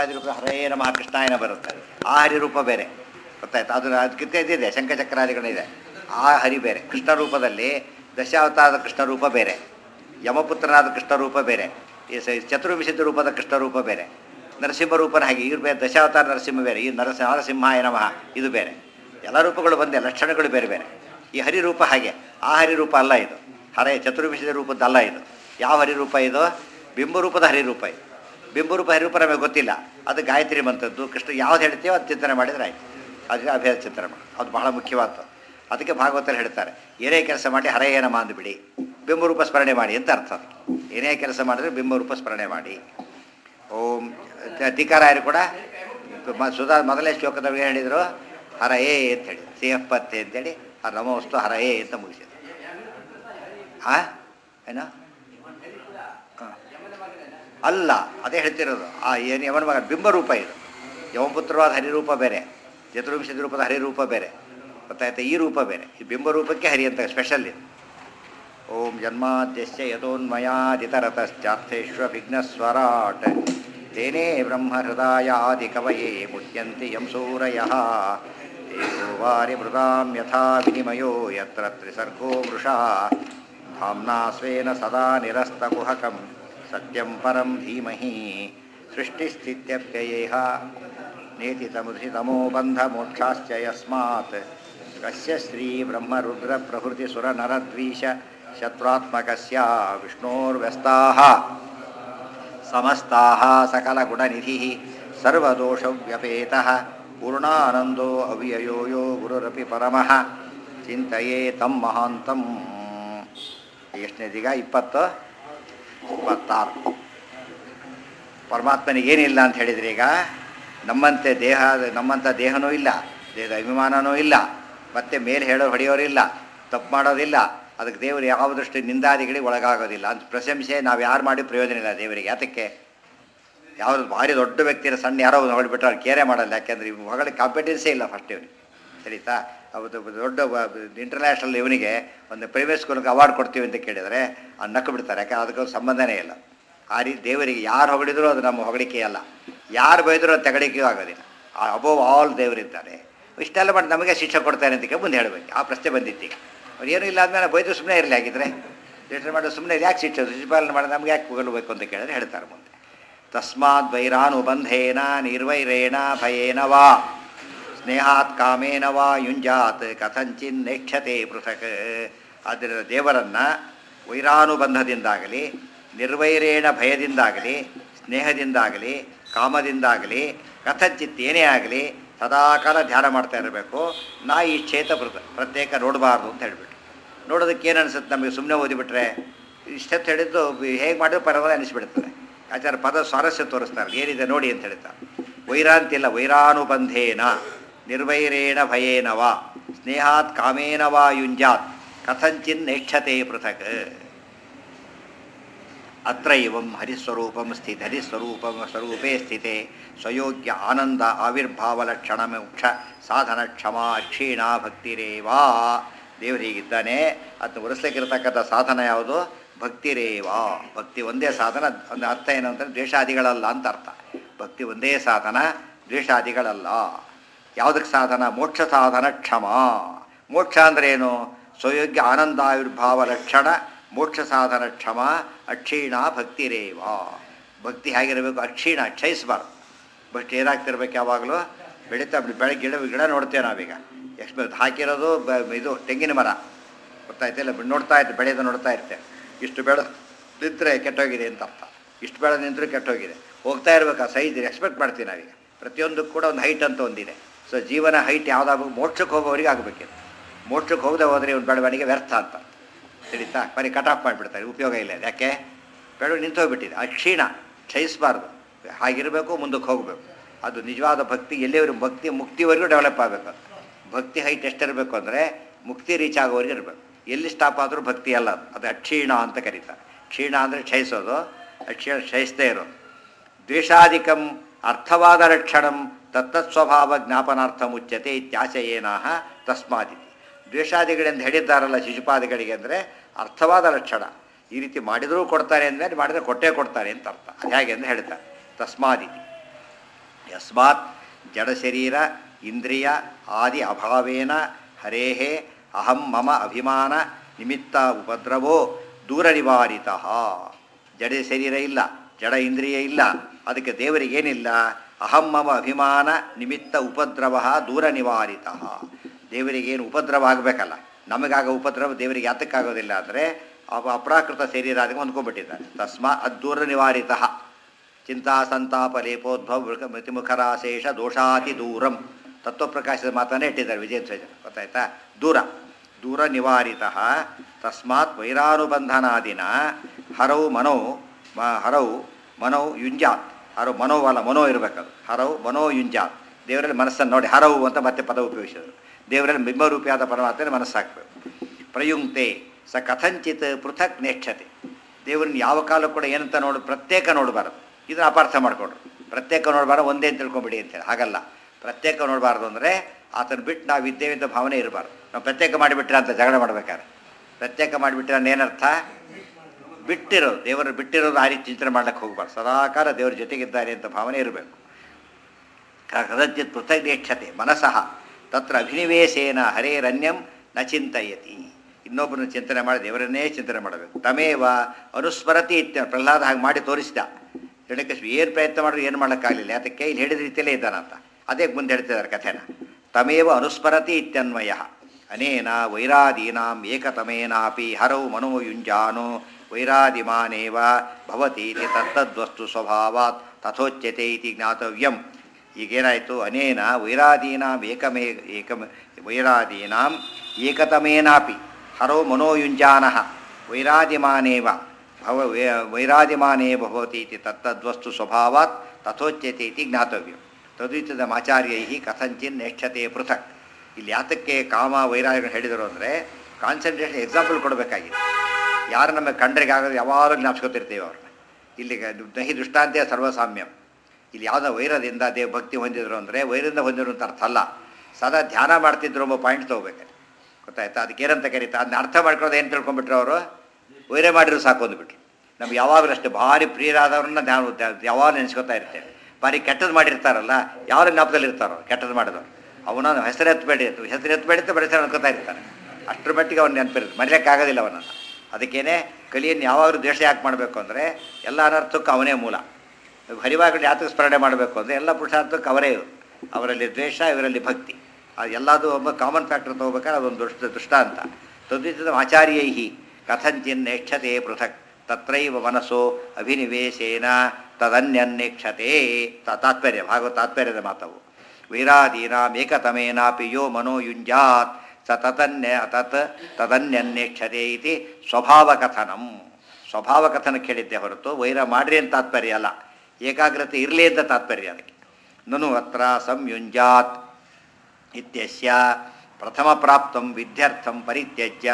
ಕೃಷ್ಣಾದಿ ರೂಪ ಹರೇ ನಮಃ ಕೃಷ್ಣಾಯನ ಬರುತ್ತೆ ಆ ಹರಿ ರೂಪ ಬೇರೆ ಗೊತ್ತಾಯ್ತು ಅದು ಅದಕ್ಕಿಂತ ಇದಿದೆ ಶಂಖಚಕ್ರಾದಿಗಳಿದೆ ಆ ಹರಿ ಬೇರೆ ಕೃಷ್ಣ ರೂಪದಲ್ಲಿ ದಶಾವತಾರದ ಕೃಷ್ಣ ರೂಪ ಬೇರೆ ಯಮಪುತ್ರನಾದ ಕೃಷ್ಣ ರೂಪ ಬೇರೆ ಈ ಸ- ಚತುರ್ವಿಶುದ್ಧ ರೂಪದ ಕೃಷ್ಣ ರೂಪ ಬೇರೆ ನರಸಿಂಹ ರೂಪನ ಹಾಗೆ ಇವ್ರು ಬೇರೆ ದಶಾವತಾರ ನರಸಿಂಹ ಬೇರೆ ಈ ನರಸ ನರಸಿಂಹಾಯ ನಮಃ ಇದು ಬೇರೆ ಎಲ್ಲ ರೂಪಗಳು ಬಂದೆ ಲಕ್ಷಣಗಳು ಬೇರೆ ಬೇರೆ ಈ ಹರಿರೂಪ ಹಾಗೆ ಆ ಹರಿರೂಪ ಅಲ್ಲ ಇದು ಹರೇ ಚತುರ್ವಿಶದ ರೂಪದ್ದಲ್ಲ ಇದು ಯಾವ ಹರಿರೂಪ ಇದು ಬಿಂಬರೂಪದ ಹರಿರೂಪ ಇದು ಬಿಂಬರೂಪ ಹರಿರೂಪ ನಮಗೆ ಗೊತ್ತಿಲ್ಲ ಅದು ಗಾಯತ್ರಿ ಮಂತ್ರದ್ದು ಕೃಷ್ಣ ಯಾವ್ದು ಹೇಳ್ತೀವೋ ಅದು ಚಿಂತನೆ ಮಾಡಿದ್ರೆ ಆಯ್ತು ಅದಕ್ಕೆ ಅಭ್ಯಾಸ ಚಿಂತನೆ ಮಾಡಿ ಅದು ಬಹಳ ಮುಖ್ಯವಾದ್ದು ಅದಕ್ಕೆ ಭಾಗವತರು ಹೇಳ್ತಾರೆ ಏನೇ ಕೆಲಸ ಮಾಡಿ ಹರೆಯ ನಮ ಅಂದ್ಬಿಡಿ ಬಿಂಬರೂಪ ಸ್ಮರಣೆ ಮಾಡಿ ಅಂತ ಅರ್ಥ ಅದಕ್ಕೆ ಏನೇ ಕೆಲಸ ಮಾಡಿದ್ರೆ ಬಿಂಬರೂಪ ಸ್ಮರಣೆ ಮಾಡಿ ಓಂ ಅಧಿಕಾರಾಯರು ಕೂಡ ಮ- ಸುಧಾ ಮೊದಲನೇ ಶ್ಲೋಕದಲ್ಲಿ ಏನು ಹೇಳಿದರು ಹರ ಏ ಅಂತ ಹೇಳಿ ಸಿ ಎಫ್ ಪತ್ತೆ ಅಂತೇಳಿ ಹರ ನಮೋಸ್ತು ಹರ ಏ ಅಂತ ಮುಗಿಸಿದ್ರು ಆ ಏನು ಹ. ಅಲ್ಲ ಅದೇ ಹೇಳ್ತಿರೋದು ಆ ಏನು ಯವನ ಮಗ ಬಿಂಬರೂಪ ಇದು ಯಮಪುತ್ರವಾದ ಹರಿರೂಪ ಬೇರೆ ಚತುರ್ವಿಂಶದ ರೂಪದ ಹರಿರೂಪ ಬೇರೆ ಗೊತ್ತಾಯ್ತಾ ಈ ರೂಪ ಬೇರೆ ಈ ಬಿಂಬರೂಪಕ್ಕೆ ಹರಿ ಅಂತ ಸ್ಪೆಷಲ್ ಇದು ಓಂ ಜನ್ಮಾದ್ಯಸ್ಯ ಯಥೋನ್ಮಯಾದಿತರತಶ್ಚಾರ್ಥೇಶ್ವ ವಿಘ್ನಸ್ವರಾಟ್ ತೇನೇ ಬ್ರಹ್ಮಹೃದಾಯ ಆದಿಕವಯೇ ಮುಹ್ಯಂತಿ ಯಂ ಸೂರಯಃ ತೇಜೋ ವಾರಿ ಮೃದಾಂ ಯಥಾ ವಿನಿಮಯೋ ಯತ್ರ ತ್ರಿಸರ್ಗೋ ಮೃಷಾ ಧಾಮ್ನಾ ಸ್ವೇನ ಸದಾ ನಿರಸ್ತಕುಹಕಂ ಸತ್ಯಂ ಪರಂ ಧೀಮಹಿ ಸೃಷ್ಟಿಸ್ಥಿತ್ಯಪ್ಯಯೇಹ ನೇತಿತಮುಧಿತಮೋ ಬಂಧಮೋಕ್ಷಾಶ್ಚ ಯಸ್ಮಾತ್ ಕಸ್ಯ ಶ್ರೀ ಬ್ರಹ್ಮರುದ್ರ ಪ್ರಭೃತಿ ಸುರ ನರದ್ವೀಶ ಶತ್ರುತ್ಮಕಸ್ಯ ವಿಷ್ಣೋರ್ವ್ಯಸ್ತಾಃ ಸಮಸ್ತಾಃ ಸಕಲಗುಣನಿಧಿಃ ಸರ್ವದೋಷವ್ಯಪೇತಃ ಪೂರ್ಣಾನಂದೋ ಅವ್ಯಯೋ ಯೋ ಗುರುರಪಿ ಪರಮಃ ಚಿಂತೆಯೇ ತಂ ಮಹಾಂತಂ ಎಷ್ಟನೇದೀಗ ಇಪ್ಪತ್ತು ಇಪ್ಪತ್ತಾರು ಪರಮಾತ್ಮನಿಗೆ ಏನಿಲ್ಲ ಅಂತ ಹೇಳಿದ್ರೆ ಈಗ ನಮ್ಮಂತೆ ದೇಹ ನಮ್ಮಂಥ ದೇಹನೂ ಇಲ್ಲ ದೇಹದ ಅಭಿಮಾನನೂ ಇಲ್ಲ ಮತ್ತೆ ಮೇಲೆ ಹೇಳೋ ಹೊಡೆಯೋರಿಲ್ಲ ತಪ್ಪು ಮಾಡೋದಿಲ್ಲ ಅದಕ್ಕೆ ದೇವರು ಯಾವ ದೃಷ್ಟಿ ನಿಂದಾದಿಗಳಿಗೆ ಒಳಗಾಗೋದಿಲ್ಲ ಅಂತ ಪ್ರಶಂಸೆ ನಾವು ಯಾರು ಮಾಡಿ ಪ್ರಯೋಜನ ಇಲ್ಲ ದೇವರಿಗೆ ಯಾತಕ್ಕೆ ಯಾವುದು ಭಾರಿ ದೊಡ್ಡ ವ್ಯಕ್ತಿನ ಸಣ್ಣ ಯಾರೋ ಒಂದು ಹೊಗಳಿಬಿಟ್ರೆ ಅವ್ರು ಕೇರೆ ಮಾಡಲ್ಲ ಯಾಕೆಂದ್ರೆ ಇವ್ ಹೊಗಳ ಕಾಂಪಿಟೆನ್ಸೇ ಇಲ್ಲ ಫಸ್ಟ್ ಇವನಿಗೆ ಸರಿತಾ ಅವತ್ತು ಒಬ್ಬ ದೊಡ್ಡ ಇಂಟರ್ನ್ಯಾಷನಲ್ ಇವನಿಗೆ ಒಂದು ಪ್ರೈವೇಟ್ ಸ್ಕೂಲ್ಗೆ ಅವಾರ್ಡ್ ಕೊಡ್ತೀವಿ ಅಂತ ಕೇಳಿದರೆ ಅವ್ನು ನಕ್ಕು ಬಿಡ್ತಾರೆ ಯಾಕಂದ್ರೆ ಅದಕ್ಕೆ ಸಂಬಂಧನೇ ಇಲ್ಲ ಆ ರೀತಿ ದೇವರಿಗೆ ಯಾರು ಹೊಗಳಿದ್ರು ಅದು ನಮ್ಮ ಹೊಗಳಿಕೆ ಅಲ್ಲ ಯಾರು ಬೈದರೂ ಅದು ತೆಗಳಿಕೆಯೂ ಆಗೋದಿಲ್ಲ ಅಬೋವ್ ಆಲ್ ದೇವರಿದ್ದಾರೆ ಇಷ್ಟೆಲ್ಲ ಮಾಡಿ ನಮಗೆ ಶಿಕ್ಷೆ ಕೊಡ್ತಾರೆ ಅಂತ ಮುಂದೆ ಹೇಳಬೇಕು ಆ ಪ್ರಶ್ನೆ ಬಂದಿತ್ತು ಈಗ ಅವ್ರು ಏನೂ ಇಲ್ಲ ಆದ್ಮೇಲೆ ಬೈದು ಸುಮ್ಮನೆ ಇರಲಿ ಹಾಗಿದ್ರೆ ಲೇಟರ್ ಮಾಡೋ ಸುಮ್ಮನೆ ಯಾಕೆ ಶಿಕ್ಷೆ ಶಿಶುಪಾಲನೆ ಮಾಡಿ ನಮ್ಗೆ ಯಾಕೆ ಹೊಗಳ್ಬೇಕು ಅಂತ ಕೇಳಿದ್ರೆ ಹೇಳ್ತಾರೆ ಮುಂದೆ ತಸ್ಮಾತ್ ವೈರಾನುಬಂಧೇನ ನಿರ್ವೈರೇಣ ಭಯೇನ ವಾ ಸ್ನೇಹಾತ್ ಕಾಮೇನ ವಾ ಯುಂಜಾತ್ ಕಥಂಚಿನ್ ನೇಕ್ಷತೆ ಪೃಥಕ್ ಆದ್ದರಿಂದ ದೇವರನ್ನು ವೈರಾನುಬಂಧದಿಂದಾಗಲಿ ನಿರ್ವೈರೇಣ ಭಯದಿಂದಾಗಲಿ ಸ್ನೇಹದಿಂದಾಗಲಿ ಕಾಮದಿಂದಾಗಲಿ ಕಥಂಚಿತ್ ಏನೇ ಆಗಲಿ ಸದಾಕಾಲ ಧ್ಯಾನ ಮಾಡ್ತಾ ಇರಬೇಕು ನಾ ಈ ಕ್ಷೇತ ಪ್ರತ ಪ್ರತ್ಯೇಕ ನೋಡಬಾರ್ದು ಅಂತ ಹೇಳಿಬಿಟ್ಟು ನೋಡೋದಕ್ಕೆ ಏನು ಅನಿಸುತ್ತೆ ನಮಗೆ ಸುಮ್ಮನೆ ಓದಿಬಿಟ್ರೆ ಇಷ್ಟೊತ್ತು ಹೇಳಿದ್ದು ಹೇಗೆ ಮಾಡಿದ್ರು ಪರವಾಗಿ ಅನಿಸ್ಬಿಡ್ತದೆ ಆಚಾರ ಪದ ಸ್ವಾರಸ್ಯ ತೋರಿಸ್ತಾರೆ ಏನಿದೆ ನೋಡಿ ಅಂತ ಹೇಳ್ತಾರೆ ವೈರಾಂತಿಲ್ಲ ವೈರಾನುಬಂಧೇನ ನಿರ್ವೈರೇಣ ಭಯೇನ ವಾ ಸ್ನೇಹಾತ್ ಕಾಮೇನ ವಾ ಯುಂಜಾತ್ ಕಥಂಚಿನ್ ನೇಕ್ಷತೆ ಪೃಥಕ್ ಅತ್ರ ಇವಂ ಹರಿಸ್ವರೂಪಂ ಸ್ಥಿತ ಹರಿಸ್ವರೂಪಂ ಸ್ವರೂಪೇ ಸ್ಥಿತೆ ಸ್ವಯೋಗ್ಯ ಆನಂದ ಆವಿರ್ಭಾವಲಕ್ಷಣ ಮೋಕ್ಷ ಸಾಧನ ಕ್ಷಮ ಕ್ಷೀಣ ಭಕ್ತಿರೇವಾ ದೇವರಿಗಿದ್ದಾನೆ ಅದನ್ನು ಉರಿಸ್ಲಿಕ್ಕಿರ್ತಕ್ಕಂಥ ಸಾಧನ ಯಾವುದು ಭಕ್ತಿರೇವಾ ಭಕ್ತಿ ಒಂದೇ ಸಾಧನ ಒಂದು ಅರ್ಥ ಏನು ಅಂತಂದ್ರೆ ದ್ವೇಷಾದಿಗಳಲ್ಲ ಅಂತ ಅರ್ಥ ಭಕ್ತಿ ಒಂದೇ ಸಾಧನ ದ್ವೇಷಾದಿಗಳಲ್ಲ ಯಾವುದಕ್ಕೆ ಸಾಧನ ಮೋಕ್ಷ ಸಾಧನ ಕ್ಷಮ ಮೋಕ್ಷ ಅಂದ್ರೆ ಏನು ಸ್ವಯೋಗ್ಯ ಆನಂದಾವಿರ್ಭಾವ ಲಕ್ಷಣ ಮೋಕ್ಷ ಸಾಧನ ಕ್ಷಮ ಅಕ್ಷೀಣ ಭಕ್ತಿರೇವ ಭಕ್ತಿ ಹೇಗಿರಬೇಕು ಅಕ್ಷೀಣ ಕ್ಷಯಿಸಬಾರ್ದು ಬಟ್ ಏನಾಗ್ತಿರ್ಬೇಕು ಯಾವಾಗಲೂ ಬೆಳೀತಾ ಬೆಳಗ್ಗೆ ಗಿಡ ಗಿಡ ನೋಡ್ತೇವೆ ನಾವೀಗ ಎಷ್ಟು ಹಾಕಿರೋದು ಬ- ಇದು ತೆಂಗಿನ ಮರ ಗೊತ್ತಾಯ್ತಿಲ್ಲ ನೋಡ್ತಾ ಇರ್ತೀವಿ ಬೆಳೆಯೋದು ನೋಡ್ತಾ ಇರ್ತೇವೆ ಇಷ್ಟು ಬೆಳೆ ನಿಂತರೆ ಕೆಟ್ಟೋಗಿದೆ ಅಂತ ಅರ್ಥ ಇಷ್ಟು ಬೆಳೆ ನಿಂತರೂ ಕೆಟ್ಟೋಗಿದೆ ಹೋಗ್ತಾ ಇರ್ಬೇಕು ಆ ಸೈಜ್ ಎಕ್ಸ್ಪೆಕ್ಟ್ ಮಾಡ್ತೀವಿ ನಾವೀಗ ಪ್ರತಿಯೊಂದಕ್ಕೂ ಕೂಡ ಒಂದು ಹೈಟ್ ಅಂತ ಒಂದಿದೆ ಸೊ ಜೀವನ ಹೈಟ್ ಯಾವುದಾಗಬೇಕು ಮೋಕ್ಷಕ್ಕೆ ಹೋಗೋರಿಗೆ ಆಗಬೇಕಿದೆ ಮೋಕ್ಷಕ್ಕೆ ಹೋಗದೆ ಹೋದರೆ ಒಂದು ಬೆಳವಣಿಗೆ ವ್ಯರ್ಥ ಅಂತ ತಿಳಿತಾ ಬರೀ ಕಟ್ ಆಫ್ ಮಾಡಿಬಿಡ್ತಾರೆ ಉಪಯೋಗ ಇಲ್ಲ ಅದು. ಯಾಕೆ ಬೆಳವಣಿಗೆ ನಿಂತು ಹೋಗ್ಬಿಟ್ಟಿದೆ ಆ ಕ್ಷೀಣ ಕ್ಷಯಿಸಬಾರ್ದು ಹಾಗಿರಬೇಕು ಮುಂದಕ್ಕೆ ಹೋಗಬೇಕು ಅದು ನಿಜವಾದ ಭಕ್ತಿ ಎಲ್ಲಿವರೆಗೂ ಭಕ್ತಿ ಮುಕ್ತಿವರೆಗೂ ಡೆವಲಪ್ ಆಗಬೇಕು ಅದು. ಭಕ್ತಿ ಹೈಟ್ ಎಷ್ಟಿರಬೇಕು ಅಂದರೆ ಮುಕ್ತಿ ರೀಚ್ ಆಗೋವರೆಗೆ ಇರಬೇಕು ಎಲ್ಲಿ ಸ್ಟಾಪ್ ಆದರೂ ಭಕ್ತಿ ಅಲ್ಲ ಅದು ಅದು ಅಕ್ಷೀಣ ಅಂತ ಕರೀತಾರೆ ಕ್ಷೀಣ ಅಂದರೆ ಕ್ಷಯಿಸೋದು ಅಕ್ಷೀಣ ಕ್ಷಯಿಸದೇ ಇರೋದು ದ್ವೇಷಾಧಿಕಂ ಅರ್ಥವಾದ ಲಕ್ಷಣಂ ತತ್ತತ್ಸ್ವಭಾವ ಜ್ಞಾಪನಾರ್ಥ ಮುಚ್ಯತೆ ಇತ್ಯಾಶಯೇನಾಹ ತಸ್ಮಾದಿತಿ ದ್ವೇಷಾದಿಗಳೆಂದು ಹೇಳಿದ್ದಾರಲ್ಲ ಶಿಶುಪಾದಿಗಳಿಗೆ ಅಂದರೆ ಅರ್ಥವಾದ ಲಕ್ಷಣ ಈ ರೀತಿ ಮಾಡಿದರೂ ಕೊಡ್ತಾರೆ ಅಂದರೆ ಮಾಡಿದರೆ ಕೊಟ್ಟೇ ಕೊಡ್ತಾರೆ ಅಂತ ಅರ್ಥ ಅದು ಹೇಗೆ ಅಂತ ಹೇಳ್ತಾರೆ ತಸ್ಮಾದಿತಿ ಯಸ್ಮಾತ್ ಜಡಶರೀರ ಇಂದ್ರಿಯ ಆದಿ ಅಭಾವೇನ ಹರೇಃ ಅಹಂ ಮಮ ಅಭಿಮಾನ ನಿಮಿತ್ತ ಉಪದ್ರವೋ ದೂರ ನಿವಾರಿತ ಜಡ ಶರೀರ ಇಲ್ಲ ಜಡ ಇಂದ್ರಿಯ ಇಲ್ಲ ಅದಕ್ಕೆ ದೇವರಿಗೇನಿಲ್ಲ ಅಹಂ ಮಮ ಅಭಿಮಾನ ನಿಮಿತ್ತ ಉಪದ್ರವ ದೂರ ನಿವಾರಿತ ದೇವರಿಗೇನು ಉಪದ್ರವ ಆಗಬೇಕಲ್ಲ ನಮಗಾಗ ಉಪದ್ರವ ದೇವರಿಗೆ ಯಾತಕ್ಕಾಗೋದಿಲ್ಲ ಅಂದರೆ ಅವ ಅಪ್ರಾಕೃತ ಶರೀರ ಅದಕ್ಕೆ ಹೊಂದ್ಕೊಂಡ್ಬಿಟ್ಟಿದ್ದಾರೆ ತಸ್ಮಾ ಅದ್ದೂರ ನಿವಾರಿತ ಚಿಂತಾ ಸಂತಾಪ ಲೇಪೋದ್ಭವ ಮೃತಿಮುಖರಾಶೇಷ ದೋಷಾತಿ ದೂರಂ ತತ್ವಪ್ರಕಾಶದ ಮಾತನ್ನೇ ಇಟ್ಟಿದ್ದಾರೆ ವಿಜಯ ಧ್ವಜ ಗೊತ್ತಾಯ್ತಾ ದೂರ ದೂರ ನಿವಾರಿತ ತಸ್ಮಾತ್ ವೈರಾನುಬಂಧನಾದಿನ ಹರೌ ಮನೋ ಮ- ಹರೌ ಮನೋ ಯುಂಜಾತ್ ಹರೌ ಮನೋವಲ್ಲ ಮನೋ ಇರಬೇಕದು ಹರೌ ಮನೋ ಯುಂಜಾತ್ ದೇವರಲ್ಲಿ ಮನಸ್ಸನ್ನು ನೋಡಿ ಹರವು ಅಂತ ಮತ್ತೆ ಪದ ಉಪಯೋಗಿಸಿದರು ದೇವರಲ್ಲಿ ಬಿಂಬರೂಪಿಯಾದ ಪರಮಾತ್ಮನ ಮನಸ್ಸಾಕಬೇಕು ಪ್ರಯುಂಕ್ತೆ ಸ ಕಥಂಚಿತ್ ಪೃಥಕ್ ನೇಕ್ಷತೆ ದೇವರನ್ನ ಯಾವ ಕಾಲ ಕೂಡ ಏನಂತ ನೋಡು ಪ್ರತ್ಯೇಕ ನೋಡಬಾರದು ಇದನ್ನ ಅಪಾರ್ಥ ಮಾಡಿಕೊಂಡ್ರು ಪ್ರತ್ಯೇಕ ನೋಡಬಾರ್ದು ಒಂದೇ ಅಂತ ತಿಳ್ಕೊಂಬಿಡಿ ಅಂತೇಳಿ ಹಾಗಲ್ಲ ಪ್ರತ್ಯೇಕ ನೋಡಬಾರ್ದು ಅಂದರೆ ಆತನ ಬಿಟ್ಟು ನಾವು ಇದ್ದೇವೆ ಅಂತ ಭಾವನೆ ಇರಬಾರ್ದು ನಾವು ಪ್ರತ್ಯೇಕ ಮಾಡಿಬಿಟ್ರೆ ಅಂತ ಜಗಳ ಮಾಡ್ಬೇಕಾದ್ರೆ ಪ್ರತ್ಯೇಕ ಮಾಡಿಬಿಟ್ರೆ ಅಂದ್ರೆ ಏನರ್ಥ ಬಿಟ್ಟಿರೋದು ದೇವರು ಬಿಟ್ಟಿರೋದು ಆ ರೀತಿ ಚಿಂತನೆ ಮಾಡ್ಲಿಕ್ಕೆ ಹೋಗ್ಬಾರ್ದು ಸದಾಕಾಲ ದೇವರ ಜೊತೆಗಿದ್ದಾರೆ ಅಂತ ಭಾವನೆ ಇರಬೇಕು ಕದಚಿತ್ ಪೃಥಗ್ನೇಕ್ಷತೆ ಮನಸಃ ತತ್ರ ಅಭಿನಿವೇಶೇನ ಹರೇರನ್ಯಂ ನ ಚಿಂತಯತಿ ಇನ್ನೊಬ್ಬರನ್ನು ಚಿಂತನೆ ಮಾಡಿ ದೇವರನ್ನೇ ಚಿಂತನೆ ಮಾಡಬೇಕು ತಮೇವ ಅನುಸ್ಮರತಿ ಇತ್ಯ ಪ್ರಹ್ಲಾದ ಹಾಗೆ ಮಾಡಿ ತೋರಿಸಿದ ಹಿರಣ್ಯಕಶಿಪು ಏನು ಪ್ರಯತ್ನ ಮಾಡಿದ್ರು ಏನು ಮಾಡೋಕ್ಕಾಗಲಿಲ್ಲ ಅದಕ್ಕೆ ಇಲ್ಲಿ ಹೇಳಿದ ರೀತಿಯಲ್ಲೇ ಇದ್ದಾನಂತ ಅದೇ ಮುಂದೆ ಹೇಳ್ತಿದ್ದಾರೆ ಕಥೆನ ತಮೇವ ಅನುಸ್ಮರತಿ ಇತ್ಯನ್ವಯ ಅನೇನ ವೈರಾದೀನಾಂ ಏಕತಮೇನಾಪಿ ಹರೌ ಮನೋಯುಂಜಾನೋ ವೈರಾದಿಮಾನೇವ ಭವತಿ ಇತಿ ತತ್ತದ್ವಸ್ತು ಸ್ವಭಾವಾತ್ ತಥೋಚ್ಯತೆ ಇತಿ ಜ್ಞಾತವ್ಯಂ ಈಗೇನಾಯಿತು ಅನೇನ ವೈರಾದೀನಾಂ ಏಕಮೇ ಏಕಮ ವೈರಾದೀನಾಂ ಏಕತಮೇನಾಪಿ ಹರೋ ಮನೋಯುಂಜಾನಃ ವೈರಾದಿಮಾನೇವ ಭವ ವೈ- ವೈರಾದಿಮಾನೇ ಭವತಿ ಇತಿ ತತ್ತದ್ವಸ್ತು ಸ್ವಭಾವಾತ್ ತಥೋಚ್ಯತೆ ಇತಿ ಜ್ಞಾತವ್ಯಂ ತದ್ವಿತದಮಾಚಾರ್ಯೈ ಕಥಂಚಿನ್ ನೇಕ್ಷತೆ ಪೃಥಕ್ ಇಲ್ಲಿ ಯಾತಕ್ಕೆ ಕಾಮ ವೈರಾಗ್ಯ ಹೇಳಿದರು ಅಂದರೆ ಕಾನ್ಸಂಟ್ರೇಷನ್ ಎಕ್ಸಾಂಪಲ್ ಕೊಡಬೇಕಾಗಿದೆ ಯಾರು ನಮಗೆ ಕಂಡ್ರಿಗೆ ಆಗೋದು ಯಾವಾಗಲೂ ಜ್ಞಾಪಿಸ್ಕೊತಿರ್ತೀವಿ ಅವ್ರನ್ನ ಇಲ್ಲಿ ನಹಿ ದೃಷ್ಟಾಂತ್ಯ ಸರ್ವಸಾಮ್ಯಂ ಇಲ್ಲಿ ಯಾವುದೋ ವೈರದಿಂದ ದೇವ ಭಕ್ತಿ ಹೊಂದಿದ್ರು ಅಂದರೆ ವೈರದಿಂದ ಹೊಂದಿದ್ರು ಅಂತ ಅರ್ಥ ಅಲ್ಲ ಸದಾ ಧ್ಯಾನ ಮಾಡ್ತಿದ್ರು ಎಂಬ ಪಾಯಿಂಟ್ ತೊಗೋಬೇಕು ಗೊತ್ತಾಯ್ತಾ ಅದಕ್ಕೆ ಏನಂತ ಕರೀತಾ ಅದನ್ನ ಅರ್ಥ ಮಾಡ್ಕೊಳ್ಳೋದು ಏನು ತಿಳ್ಕೊಂಡ್ಬಿಟ್ರು ಅವರು ವೈರ ಮಾಡಿದ್ರು ಸಾಕು ಅಂದ್ಬಿಟ್ರು ನಮ್ಗೆ ಯಾವಾಗಲೂ ಅಷ್ಟೇ ಭಾರಿ ಪ್ರಿಯರಾದವ್ರನ್ನ ನಾವು ಯಾವಾಗ ನೆನೆಸ್ಕೊತಾ ಇರ್ತೇವೆ ಭಾರಿ ಕೆಟ್ಟದ್ದು ಮಾಡಿರ್ತಾರಲ್ಲ ಯಾವಾಗ ಜ್ಞಾಪಕದಲ್ಲಿ ಇರ್ತಾರೋ ಕೆಟ್ಟದ್ದು ಮಾಡಿದವರು ಅವನ ಹೆಸರು ಎತ್ತಬೇಡಿ ಹೆಸರು ಎತ್ತಬೇಡಿ ಅಂತ ಬರೀ ಅನ್ಕೋತಾ ಇರ್ತಾನೆ ಅಷ್ಟರ ಮಟ್ಟಿಗೆ ಅವ್ನು ನೆನಪಿರುತ್ತೆ ಮರೆಯೋಕ್ಕಾಗೋದಿಲ್ಲ ಅವನನ್ನು ಅದಕ್ಕೇನೆ ಕಲಿಯನ್ನು ಯಾವಾಗಲೂ ದ್ವೇಷ ಯಾಕೆ ಮಾಡಬೇಕು ಅಂದರೆ ಎಲ್ಲ ಅನರ್ಥಕ್ಕೂ ಅವನೇ ಮೂಲ ಹರಿವಾಗಲಿ ಯಾತಕ್ಕೆ ಸ್ಮರಣೆ ಮಾಡಬೇಕು ಅಂದರೆ ಎಲ್ಲ ಪುರುಷಾರ್ಥಕ್ಕೆ ಅವರೇ ಇವರು ಅವರಲ್ಲಿ ದ್ವೇಷ ಇವರಲ್ಲಿ ಭಕ್ತಿ ಅದು ಎಲ್ಲದೂ ಒಬ್ಬ ಕಾಮನ್ ಫ್ಯಾಕ್ಟರ್ ತೊಗೋಬೇಕಾದ್ರೆ ಅದೊಂದು ದುಷ್ಟ ದೃಷ್ಟಾಂತ ತದ್ವಿತ ಆಚಾರ್ಯೈ ಕಥಂಚಿನ್ ನೇಕ್ಷತೆ ಪೃಥಕ್ ತತ್ರೈವ ಮನಸ್ಸೋ ಅಭಿನಿವೇಶೇನ ತದನ್ಯನ್ನೇಕ್ಷತೆ ತ- ತಾತ್ಪರ್ಯ ಭಾಗವತ ತಾತ್ಪರ್ಯದ ಮಾತವು ವೈರಾದೀನಾಂ ಏಕತಮೇನಾಪಿ ಯೋ ಮನೋಯುಂಜಾತ್ ಸ ತತನ್ಯ ತತ್ ತದನ್ಯನ್ನೇಕ್ಷತೆ ಇತಿ ಸ್ವಭಾವಕಥನಂ ಸ್ವಭಾವಕಥನಕ್ಕೆ ಹೇಳಿದ್ದೆ ಹೊರತು ವೈರ ಮಾಡ್ರಿ ಅಂತ ತಾತ್ಪರ್ಯ ಅಲ್ಲ ಏಕಾಗ್ರತೆ ಇರಲಿ ಅಂತ ತಾತ್ಪರ್ಯ ಅದಕ್ಕೆ ನನು ಅತ್ರ ಸಂಯುಂಜಾತ್ ಇತ್ಯಸ್ಯ ಪ್ರಥಮ ಪ್ರಾಪ್ತಂ ವಿದ್ಯಾರ್ಥಂ ಪರಿತ್ಯಜ್ಯ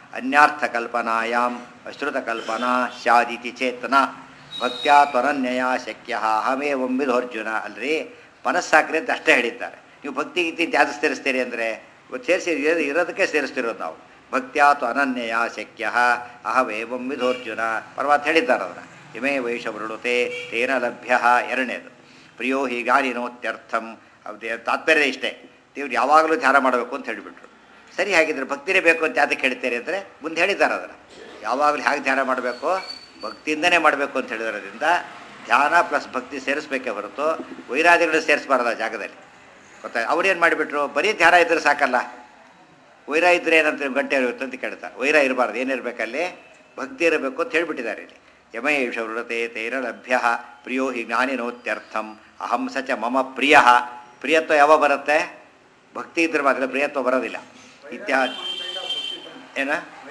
ಅನ್ಯಾರ್ಥಕಲ್ಪನಾಯಾಮ್ ಅಶ್ರುತಕಲ್ಪನಾ ಸ್ಯಾದಿತಿ ಚೇತನ ಭಕ್ತ್ಯಾ ತ್ವರನ್ಯಯ ಶಕ್ಯ ಅಹಮೇವಂ ವಿಧೋರ್ಜುನ ಅಲ್ರಿ ಮನಸ್ಸಾಕ್ರಿ ಅಂತ ಅಷ್ಟೇ ಹೇಳಿದ್ದಾರೆ ನೀವು ಭಕ್ತಿ ಗೀತಿ ಅಂತ ಯಾವ್ದು ಸೇರಿಸ್ತೀರಿ ಅಂದರೆ ಸೇರಿಸಿ ಇರೋದಕ್ಕೆ ಸೇರಿಸ್ತಿರೋದು ನಾವು ಭಕ್ತ್ಯಾ ತು ಅನನ್ಯಯ ಶಕ್ಯ ಅಹವೇವಂ ವಿಧೋರ್ಜುನ ಪರ್ವತ ಹೇಳಿದ್ದಾರೆ ಅದನ್ನು ಇಮೇ ವೈಷವೃಳುತೆ ತೇನ ಲಭ್ಯ ಎರಡನೇದು ಪ್ರಿಯೋ ಹೀಗಾರಿನೋತ್ಯರ್ಥಂ ಅದು ತಾತ್ಪರ್ಯ ಇಷ್ಟೇ ದೇವ್ರು ಯಾವಾಗಲೂ ಧ್ಯಾನ ಮಾಡಬೇಕು ಅಂತ ಹೇಳಿಬಿಟ್ರು ಸರಿ ಹಾಗಿದ್ರೆ ಭಕ್ತಿನೇ ಬೇಕು ಅಂತ ಯಾತಕ್ಕೆ ಹೇಳ್ತೀರಿ ಅಂದರೆ ಮುಂದೆ ಹೇಳಿದ್ದಾರೆ ಅದನ್ನು ಯಾವಾಗಲೂ ಹೇಗೆ ಧ್ಯಾನ ಮಾಡಬೇಕು ಭಕ್ತಿಯಿಂದನೇ ಮಾಡಬೇಕು ಅಂತ ಹೇಳಿರೋದ್ರಿಂದ ಧ್ಯಾನ ಪ್ಲಸ್ ಭಕ್ತಿ ಸೇರಿಸ್ಬೇಕೇ ಹೊರತು ವೈರಾದಿಗಳು ಸೇರಿಸಬಾರ್ದು ಆ ಜಾಗದಲ್ಲಿ ಗೊತ್ತಾಯ್ತು ಅವ್ರೇನು ಮಾಡಿಬಿಟ್ರು ಬರೀ ಧ್ಯಾನ ಇದ್ರೆ ಸಾಕಲ್ಲ ವೈರ ಇದ್ರೆ ಏನಂತ ಗಂಟೆ ಇರುತ್ತೆ ಅಂತ ಕೇಳ್ತಾರೆ ವೈರ ಇರಬಾರ್ದು ಏನಿರಬೇಕಲ್ಲಿ ಭಕ್ತಿ ಇರಬೇಕು ಅಂತ ಹೇಳಿಬಿಟ್ಟಿದ್ದಾರೆ ಇಲ್ಲಿ ಯಮಯೇಷ ವೃತೆ ತೈರ ಲಭ್ಯ ಪ್ರಿಯೋ ಹಿ ಜ್ಞಾನಿನೋತ್ಯರ್ಥಂ ಅಹಂ ಸ ಚ ಮಮ ಪ್ರಿಯ ಪ್ರಿಯತ್ವ ಯಾವಾಗ ಬರುತ್ತೆ ಭಕ್ತಿ ಇದ್ರೆ ಮಾತ್ರ ಪ್ರಿಯತ್ವ ಬರೋದಿಲ್ಲ ಇತ್ಯಾದಿ ಏನ